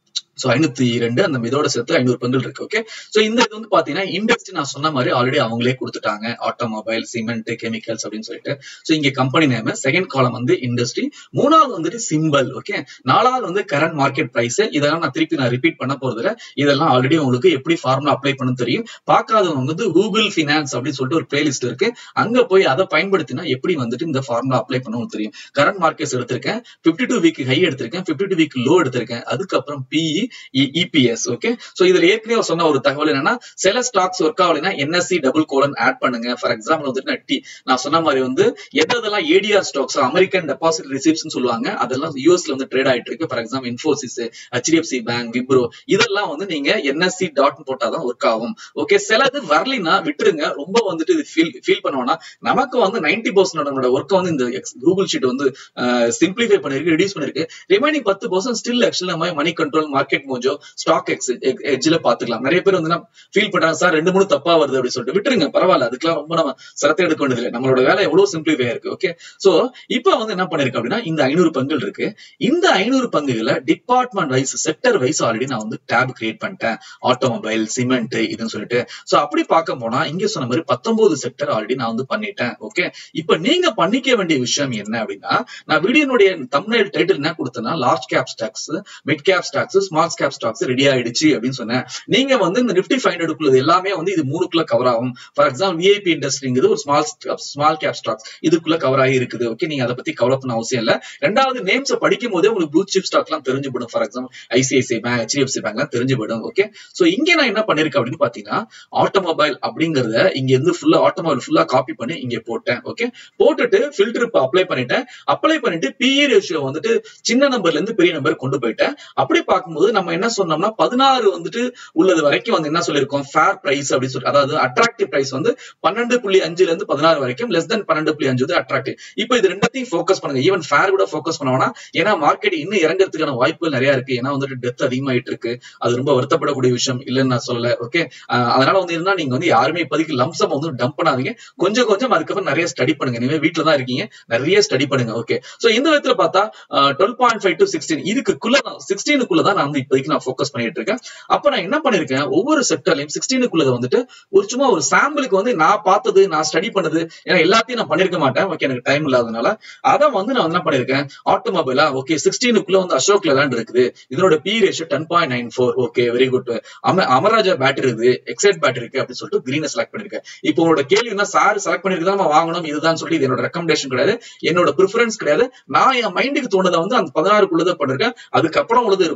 சோ ஐநூத்தி ரெண்டு அந்த இதோட சேர்த்து ஐநூறு பங்குகள் இருக்கு ஓகே சோ இந்த இது வந்து பாத்தீங்கன்னா இண்டஸ்ட்ரி நான் சொன்ன மாதிரி ஆல்ரெடி அவங்களே கொடுத்துட்டாங்க ஆட்டோமொபைல் சிமெண்ட் கெமிக்கல்ஸ் அப்படின்னு சொல்லிட்டு சோ இங்க கம்பெனி நேம் செகண்ட் காலம் வந்து இண்டஸ்ட்ரி மூணாவது வந்துட்டு சிம்பிள் ஓகே நாலாவது வந்து கரண்ட் மார்க்கெட் பிரைஸ் இதெல்லாம் நான் திருப்பி நான் ரிப்பீட் பண்ண போறதுல இதெல்லாம் ஆல்ரெடி உங்களுக்கு எப்படி ஃபார்முலா அப்ளை பண்ண தெரியும் பார்க்காதவங்க வந்து கூகுள் ஃபினான்ஸ் அப்படின்னு சொல்லிட்டு ஒரு பிளேலிஸ்ட் இருக்கு அங்க போய் அதை பயன்படுத்தினா எப்படி வந்துட்டு இந்த ஃபார்முலா அப்ளை பண்ணவும் தெரியும் கரண்ட் மார்க்கெட்ஸ் எடுத்திருக்கேன் பிப்டி டூ வீக் ஹை எடுத்திருக்கேன் பிப்டி டூ வீக் லோ எடுத்திருக்கேன் அதுக்கப்புறம் பிஇ இபிஎஸ் ஓகே சோ இதுல ஏற்கனவே சொன்ன ஒரு தகவல் என்னன்னா சில ஸ்டாக்ஸ் ஒர்க் ஆகலைன்னா என்எஸ்சி டபுள் கோலன் ஆட் பண்ணுங்க ஃபார் எக்ஸாம்பிள் வந்துட்டு நான் டி நான் சொன்ன மாதிரி வந்து எதெல்லாம் ADR stocks American deposit receipts சொல்லுவாங்க அதெல்லாம் யூஎஸ்ல வந்து ட்ரேட் ஆயிட்டு இருக்கு for example Infosys HDFC Bank Wipro இதெல்லாம் வந்து நீங்க என்எஸ்சி டாட் போட்டாதான் ஒர்க் ஆகும் ஓகே சிலது வரலினா விட்டுருங்க ரொம்ப வந்துட்டு இது ஃபீல் ஃபீல் பண்ணுவோம்னா நமக்கு வந்து நைன்டி பர்சன்ட் நம்மளோட ஒர்க்கை வந்து இந்த கூகுள் ஷீட் வந்து சிம்பிளிஃபை பண்ணிருக்கு ரெடியூஸ் பண்ணிருக்கு ரிமைனிங் பத்து பர்சன்ட் ஸ்டில் ஆக்சுவலி நம்ம Moneycontrol Market Mojo stock X எட்ஜ்ல பாத்துக்கலாம் நிறைய பேர் வந்து ஃபீல் பண்றாங்க சார் ரெண்டு மூணு தப்பா வருது அப்படின்னு சொல்லிட்டு விட்டுருங்க பரவாயில்ல அதுக்கெல்லாம் ரொம்ப நம்ம சிரத்தை எடுக்க வேண்டியது இல்லை நம்மளோட வேலை எவ்வளவு சிம்பிளிஃபை இருக்கு ஓகே சோ இப்போ வந்து என்ன பண்ணிருக்கு அப்படின்னா இந்த ஐநூறு பங்குகள் இருக்கு இந்த ஐநூறு பங்குகளை department wise sector wise already நான் வந்து டேப் கிரியேட் பண்ணிட்டேன் ஆட்டோமொபைல் சிமெண்ட் இதுன்னு சொல்லிட்டு சோ அப்படி பார்க்க போனா இங்க சொன்ன மாதிரி பத்தொன்பது செக்டர் ஆல்ரெடி நான் வந்து பண்ணிட்டேன் ஓகே இப்ப நீங்க பண்ணிக்க வேண்டிய விஷயம் என்ன அப்படின்னா நான் வீடியோனுடைய தமிழ் டைட்டில் என்ன கொடுத்தேன்னா large cap stocks mid cap stocks small cap stocks ready ஆயிடுச்சு அப்படின்னு சொன்னேன் நீங்க வந்து இந்த நிப்டி ஃபைவ் ஹண்ட்ரட் எல்லாமே வந்து இது மூணுக்குள்ள கவர் ஆகும் ஃபார் எக்ஸாம்பிள் விஐபி இண்டஸ்ட்ரிங்கிறது ஒரு ஸ்மால் ஸ்மால் கேப் ஸ்டாக்ஸ் இதுக்குள்ள கவர் ஆகி இருக்குது ஓகே நீங்க அதை பத்தி கவலை பண்ண அவசியம் இல்ல ரெண்டாவது நேம்ஸ் படிக்கும் போதே உங்களுக்கு ப்ளூ சிப் ஸ்டாக் எல்லாம் தெரிஞ்சு போடும் for example ICICI Bank HDFC Bank எல்லாம் தெரிஞ்சு போயிடும் ஓகே சோ இங்க நான் என்ன பண்ணிருக்கேன் அப்படின்னு பாத்தீங்கன்னா ஆட்டோமொபைல் அப்படிங்கறத இங்க இருந்து ஃபுல்லா ஆட்டோமொபைல் ஃபுல்லா காப்பி பண்ணி இங்க போட்டேன் ஓகே போட்டுட்டு ஃபில்டர் அப்ளை பண்ணிட்டேன் அப்ளை பண்ணிட்டு பிஇ ரேஷியோ வந்துட்டு சின்ன நம்பர்ல இருந்து பெரிய நம்பர் கொண்டு போயிட்டேன் அப்படி பார்க்கும்போது நம்ம என்ன சொன்னோம்னா பதினாறு வந்துட்டு உள்ளது வரைக்கும் வந்து என்ன சொல்லியிருக்கோம் ஃபேர் பிரைஸ் அப்படின்னு சொல்லி அதாவது அட்ராக்டிவ் பிரைஸ் வந்து பன்னெண்டு புள்ளி அஞ்சுல இருந்து பதினாறு வரைக்கும் லெஸ் தென் பன்னெண்டு புள்ளி அஞ்சு வந்து அட்ராக்டிவ் இப்போ இது ரெண்டத்தையும் ஃபோக்கஸ் பண்ணுங்க ஈவன் ஃபேர் கூட ஃபோக்கஸ் பண்ணோம்னா ஏன்னா மார்க்கெட் இன்னும் இறங்குறதுக்கான வாய்ப்புகள் நிறைய இருக்கு ஏன்னா வந்துட்டு டெத் அதிகமாயிட்டு இருக்கு அது ரொம்ப வருத்தப்படக்கூடிய விஷயம் இல்லைன்னு நான் சொல்லல ஓகே அதனால வந்து இருந்தா நீங்க வந்து யாருமே இப்போதைக்கு லம்சம் வந்து டம்ப் பண்ணாதீங்க கொஞ்சம் கொஞ்சம் அதுக்கப்புறம் நிறைய ஸ்டடி பண்ணுங்க நீங்க வீட்டுல தான் இருக்கீங்க நிறைய ஸ்டடி பண்ணுங்க ஓகே சோ இந்த விதத்துல பார்த்தா twelve point five to sixteen இதுக்குள்ள தான் சிக்ஸ்டீனுக்குள்ள தான் நான் வந்து இப்போதைக்கு நான் ஃபோக்கஸ் பண்ணிட்டு இருக்கேன் அப்ப நான் என்ன பண்ணிருக்கேன் ஒவ்வொரு செக்டர்லயும் சிக்ஸ்டீனுக்குள்ளத வந்துட்டு ஒரு சும்மா ஒரு சாம்பிளுக்கு வந்து நான் பார்த்தது நான் ஸ்டடி பண்ணது ஏன்னா எல்லாத்தையும் நான் பண்ணிருக்க மாட்டேன் ஓகே எனக்கு டைம் இல்லாதனால அதை வந்து நான் என்ன பண்ணிருக்கேன் ஆட்டோமொபைலா ஓகே சிக்ஸ்டீனுக்குள்ள வந்து அசோக் லேண்ட் இருக்குது இதனோட P ratio ten point nine four okay very good அம அமராஜா பேட்டரி இருக்குது எக்ஸைட் பேட்டரி இருக்கு அப்படின்னு சொல்லிட்டு கிரீனை செலக்ட் பண்ணிருக்கேன் இப்போ உங்களோட கேள்வி என்ன சார் செலக்ட் பண்ணிருக்கு நம்ம வாங்கணும் இதுதான் சொல்லி இது என்னோட ரெக்கமெண்டேஷன் கிடையாது என்னோட ப்ரிஃபரன்ஸ் கிடையாது நான் என் மைண்டுக்கு தோணுதை வந்து அந்த பதினாறுக்குள்ளதை பண்ணிருக்கேன் அதுக்கப்புறம் உள்ளது இருக்கும் இந்த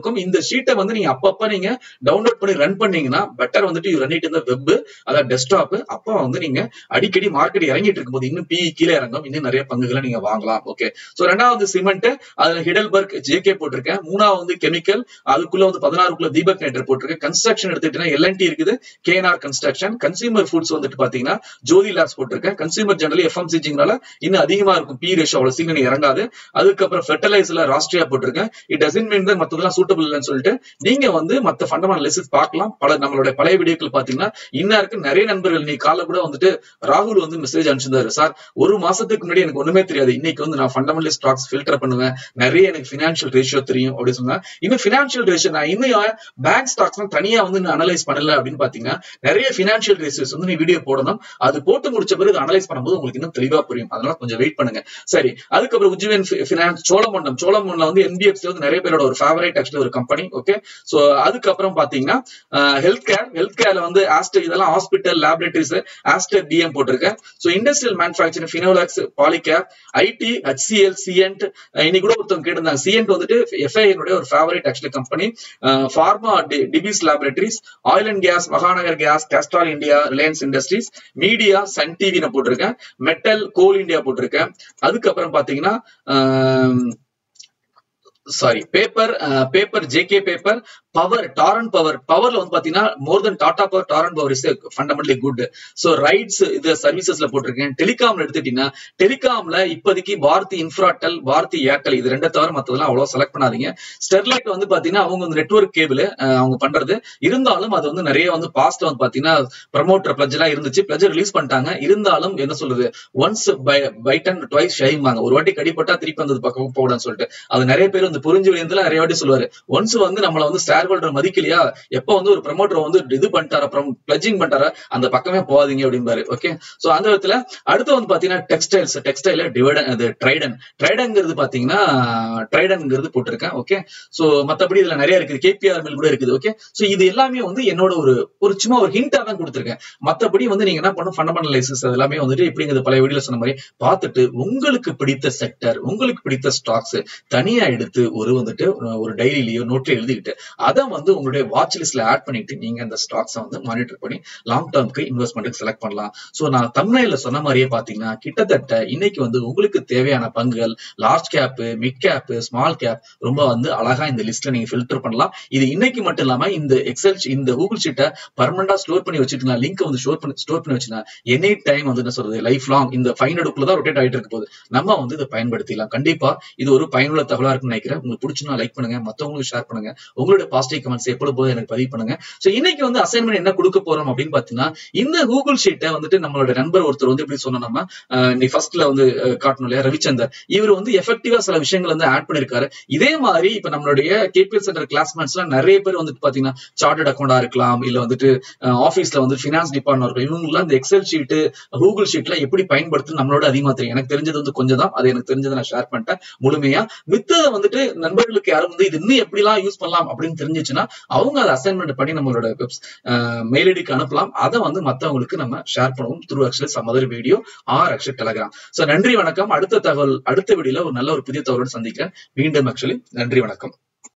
ஷீட்டை வந்து நீங்க அப்பப்ப நீங்க டவுன்லோட் பண்ணி ரன் பண்ணீங்கன்னா பெட்டர் வந்துட்டு ரன் இட் இந்த வெப் அதாவது டெஸ்க்டாப் அப்போ வந்து நீங்க அடிக்கடி மார்க்கெட் இறங்கிட்டு இருக்கும்போது இன்னும் பி கீழே இறங்கும் இன்னும் நிறைய பங்குகளை நீங்க வாங்கலாம் ஓகே சோ ரெண்டாவது சிமெண்ட் அதுல ஹிடல்பர்க் ஜேகே போட்டிருக்கேன் மூணாவது வந்து கெமிக்கல் அதுக்குள்ள வந்து பதினாறுக்குள்ள தீபக் நைட்டர் போட்டிருக்கேன் கன்ஸ்ட்ரக்ஷன் எடுத்துக்கிட்டீங்கன்னா எல்என்டி இருக்குது கேஎன்ஆர் கன்ஸ்ட்ரக்ஷன் கன்சியூமர் ஃபுட்ஸ் வந்துட்டு பாத்தீங்கன்னா ஜோதி லேப்ஸ் போட்டிருக்கேன் கன்சியூமர் ஜெனரலி எஃப்எம்சிஜிங்னால இன்னும் அதிகமா இருக்கும் பி ரேஷியோ அவ்வளவு சீக்கிரம் இறங்காது அதுக்கப்புறம் ஃபெர்டிலைசர்ல ராஷ்டிரியா போட்டிருக்கேன் இட் டசன் மீன் தான் மத்ததெல்லாம் சூட்டபிள் இல்லைன்னு சொல்லிட்டு நீங்க வந்து மத்த ஃபண்டமெண்டல் லிஸ்ட் பார்க்கலாம் பல நம்மளுடைய பழைய வீடியோக்கள் பாத்தீங்கன்னா இன்னும் இருக்கு நிறைய நண்பர்கள் நீ கால கூட வந்துட்டு ராகுல் வந்து மெசேஜ் அனுப்பிச்சிருந்தாரு சார் ஒரு மாசத்துக்கு முன்னாடி எனக்கு ஒண்ணுமே தெரியாது இன்னைக்கு வந்து நான் ஃபண்டமெண்டல் ஸ்டாக்ஸ் ஃபில்டர் பண்ணுவேன் நிறைய எனக்கு ஃபினான்ஷியல் ரேஷியோ தெரியும் அப்படின்னு சொன்னா இன்னும் ஃபினான்ஷியல் ரேஷியோ நான் இன்னும் பேங்க் ஸ்டாக்ஸ் தனியா வந்து நான் அனலைஸ் பண்ணல அப்படின்னு பாத்தீங்கன்னா நிறைய ஃபினான்ஷியல் ரேஷியோஸ் வந்து நீ வீடியோ போடணும் அது போட்டு முடிச்ச பிறகு அனலைஸ் பண்ணும்போது உங்களுக்கு இன்னும் தெளிவா புரியும் அதனால கொஞ்சம் வெயிட் பண்ணுங்க சரி அதுக்கப்புறம் உஜ்ஜீவன் பினான்ஸ் சோழமண்டம் சோழமண்டலம் வந்து என்பிஎஃப்சி வந்து நிறைய பேரோட ஒரு ஃபேவரேட் ஆக்சுவலி ஒரு கம்பெனி ஓகே சோ அதுக்கப்புறம் பாத்தீங்கன்னா ஹெல்த் கேர் ஹெல்த் கேர்ல வந்து ஆஸ்டர் இதெல்லாம் ஹாஸ்பிட்டல் லேபரேட்டரிஸ் ஆஸ்டர் டிஎம் போட்டிருக்கேன் so industrial manufacturing Finolex Polycab IT HCL Cyient இன்னைக்கு கூட ஒருத்தவங்க கேட்டிருந்தாங்க சிஎன்ட் வந்துட்டு எஃப்ஐனுடைய ஒரு favourite actually company pharma Divi's laboratories oil and gas Mahanagar gas Castrol India Reliance Industries media Sun TV நான் போட்டிருக்கேன் மெட்டல் கோல் இந்தியா போட்டிருக்கேன் அதுக்கப்புறம் பாத்தீங்கன்னா sorry paper paper JK paper power Torrent power பவர்ல வந்து பாத்தீங்கன்னா more then Tata power Torrent power is fundamentally good so RITES இது சர்வீசஸ்ல போட்டிருக்கேன் டெலிகாம்ல எடுத்துட்டீங்கன்னா டெலிகாம்ல இப்போதைக்கு பாரதி இன்ஃப்ராடெல் பாரதி ஏர்டெல் இது ரெண்டை தவிர மத்ததெல்லாம் அவ்வளவு செலக்ட் பண்ணாதீங்க ஸ்டெர்லைட் வந்து பாத்தீங்கன்னா அவங்க வந்து நெட்ஒர்க் கேபிள் அவங்க பண்றது இருந்தாலும் அது வந்து நிறைய வந்து பாஸ்ட் வந்து பாத்தீங்கன்னா ப்ரமோட்டர் பிளஜ் எல்லாம் இருந்துச்சு பிளஜ் ரிலீஸ் பண்ணிட்டாங்க இருந்தாலும் என்ன சொல்றது once by bitten twice ஷைமாங்க ஒரு வாட்டி கடிப்பட்டா திருப்பி அந்த பக்கம் போகணும்னு சொல்லிட்டு அது நிறைய பேர் வந்து புரிஞ்சு விழுந்துல நிறைய வாட்டி சொல்லுவாரு ஒன்ஸ் வந்து நம்மள வந்து ஷேர் ஹோல்டர் மதிக்கலையா எப்ப வந்து ஒரு ப்ரமோட்டர் வந்து இது பண்ணிட்டாரா பிளஜிங் பண்ணிட்டாரா அந்த பக்கமே போகாதீங்க அப்படிம்பாரு ஓகே சோ அந்த விதத்துல அடுத்து வந்து பாத்தீங்கன்னா டெக்ஸ்டைல்ஸ் டெக்ஸ்டைல டிவைடன் அது ட்ரைடன் ட்ரைடன்ங்கிறது பாத்தீங்கன்னா ட்ரைடன்ங்கிறது போட்டிருக்கேன் ஓகே சோ மத்தபடி இதுல நிறைய இருக்குது கேபிஆர் மில் கூட இருக்குது ஓகே சோ இது எல்லாமே வந்து என்னோட ஒரு ஒரு சும்மா ஒரு ஹிண்டா தான் கொடுத்துருக்கேன் மத்தபடி வந்து நீங்க என்ன பண்ணும் ஃபண்டமெண்டலைசஸ் எல்லாமே வந்துட்டு எப்படிங்கிறது பழைய வீடியோல சொன்ன மாதிரி பார்த்துட்டு உங்களுக்கு பிடித்த செக்டர் உங்களுக்கு பிடித்த ஸ்டாக்ஸ் தனியா எடுத்து ஒரு வந்துட்டு ஒரு டைரியிலயோ நோட்ல எழுதிக்கிட்டு அதை வந்து உங்களுடைய வாட்ச் லிஸ்ட்ல ஆட் பண்ணிட்டு நீங்க அந்த ஸ்டாக்ஸை வந்து மானிட்டர் பண்ணி லாங் டேர்ம்க்கு இன்வெஸ்ட்மெண்ட்டுக்கு செலக்ட் பண்ணலாம் சோ நான் தமிழ்ல சொன்ன மாதிரியே பாத்தீங்கன்னா கிட்டத்தட்ட இன்னைக்கு வந்து உங்களுக்கு தேவையான பங்குகள் large cap mid cap small cap ரொம்ப வந்து அழகா இந்த லிஸ்ட்ல நீங்க ஃபில்டர் பண்ணலாம் இது இன்னைக்கு மட்டும் இல்லாம இந்த எக்ஸல் இந்த கூகுள் ஷீட்டை பர்மனண்டா ஸ்டோர் பண்ணி வச்சுட்டு லிங்க் வந்து ஸ்டோர் பண்ணி ஸ்டோர் பண்ணி வச்சுனா எனி டைம் வந்து என்ன சொல்றது லைஃப் லாங் இந்த ஃபைவ் ஹண்ட்ரடுக்குள்ள தான் ரொட்டேட் ஆயிட்டு இருக்க போது நம்ம வந்து இதை பயன்படுத்திக்கலாம் கண்டிப்பா இது ஒரு பயனுள்ள தகவலா இருக்குன்னு நினைக்கிறேன் உங்களுக்கு பிடிச்சுன்னா லைக் பண்ணுங்க மத்தவங்களுக்கு ஷேர் பண்ணுங்க உங்களுடைய பாசிட்டிவ் கமெண்ட்ஸ் எப்பொழுது போது எனக்கு பதிவு பண்ணுங்க சோ இன்னைக்கு வந்து அசைன்மெண்ட் என்ன கொடுக்க போறோம் அப்படின்னு பாத்தீங்கன்னா இந்த கூகுள் ஷீட்டை வந்துட்டு நம்மளோட நண்பர் ஒருத்தர் வந்து எப்படி சொன்னா நம்ம நீ ஃபர்ஸ்ட்ல வந்து காட்டணும் இல்லையா ரவிச்சந்தர் இவர் வந்து எஃபெக்டிவா சில விஷயங்கள் வந்து ஆட் பண்ணிருக்காரு இதே மாதிரி இப்ப நம்மளுடைய கேபிஎல் சென்டர் கிளாஸ்மேட்ஸ் எல்லாம் நிறைய பேர் வந்துட்டு பாத்தீங்கன்னா சார்ட்டர்ட் அக்கௌண்டா இருக்கலாம் இல்ல வந்துட்டு ஆபீஸ்ல வந்து பினான்ஸ் டிபார்ட்மெண்ட் இருக்கும் இவங்க எல்லாம் இந்த எக்ஸல் ஷீட் கூகுள் ஷீட்ல எப்படி பயன்படுத்து நம்மளோட அதிகமா தெரியும் எனக்கு தெரிஞ்சது வந்து கொஞ்சம் தான் அது எனக்கு தெரிஞ்சதை நான் ஷேர் பண்ணிட்டேன் முழுமையா மித்ததை வந்துட்டு நண்பர்களுக்கு யாரும் வந்து இது இன்னும் எப்படி எல்லாம் யூஸ் பண்ணலாம் அப்படின்னு தெரிஞ்சிச்சுன்னா அவங்க அதை அசைன்மெண்ட் பண்ணி நம்மளோட மெயில் ஐடிக்கு அனுப்பலாம் அதை வந்து மத்தவங்களுக்கு நம்ம ஷேர் பண்ணுவோம் through actually some other video or actually Telegram so நன்றி வணக்கம் அடுத்த தகவல் அடுத்த வீடியோல ஒரு நல்ல ஒரு புதிய தகவலோடு சந்திக்கிறேன் மீண்டும் ஆக்சுவலி நன்றி வணக்கம்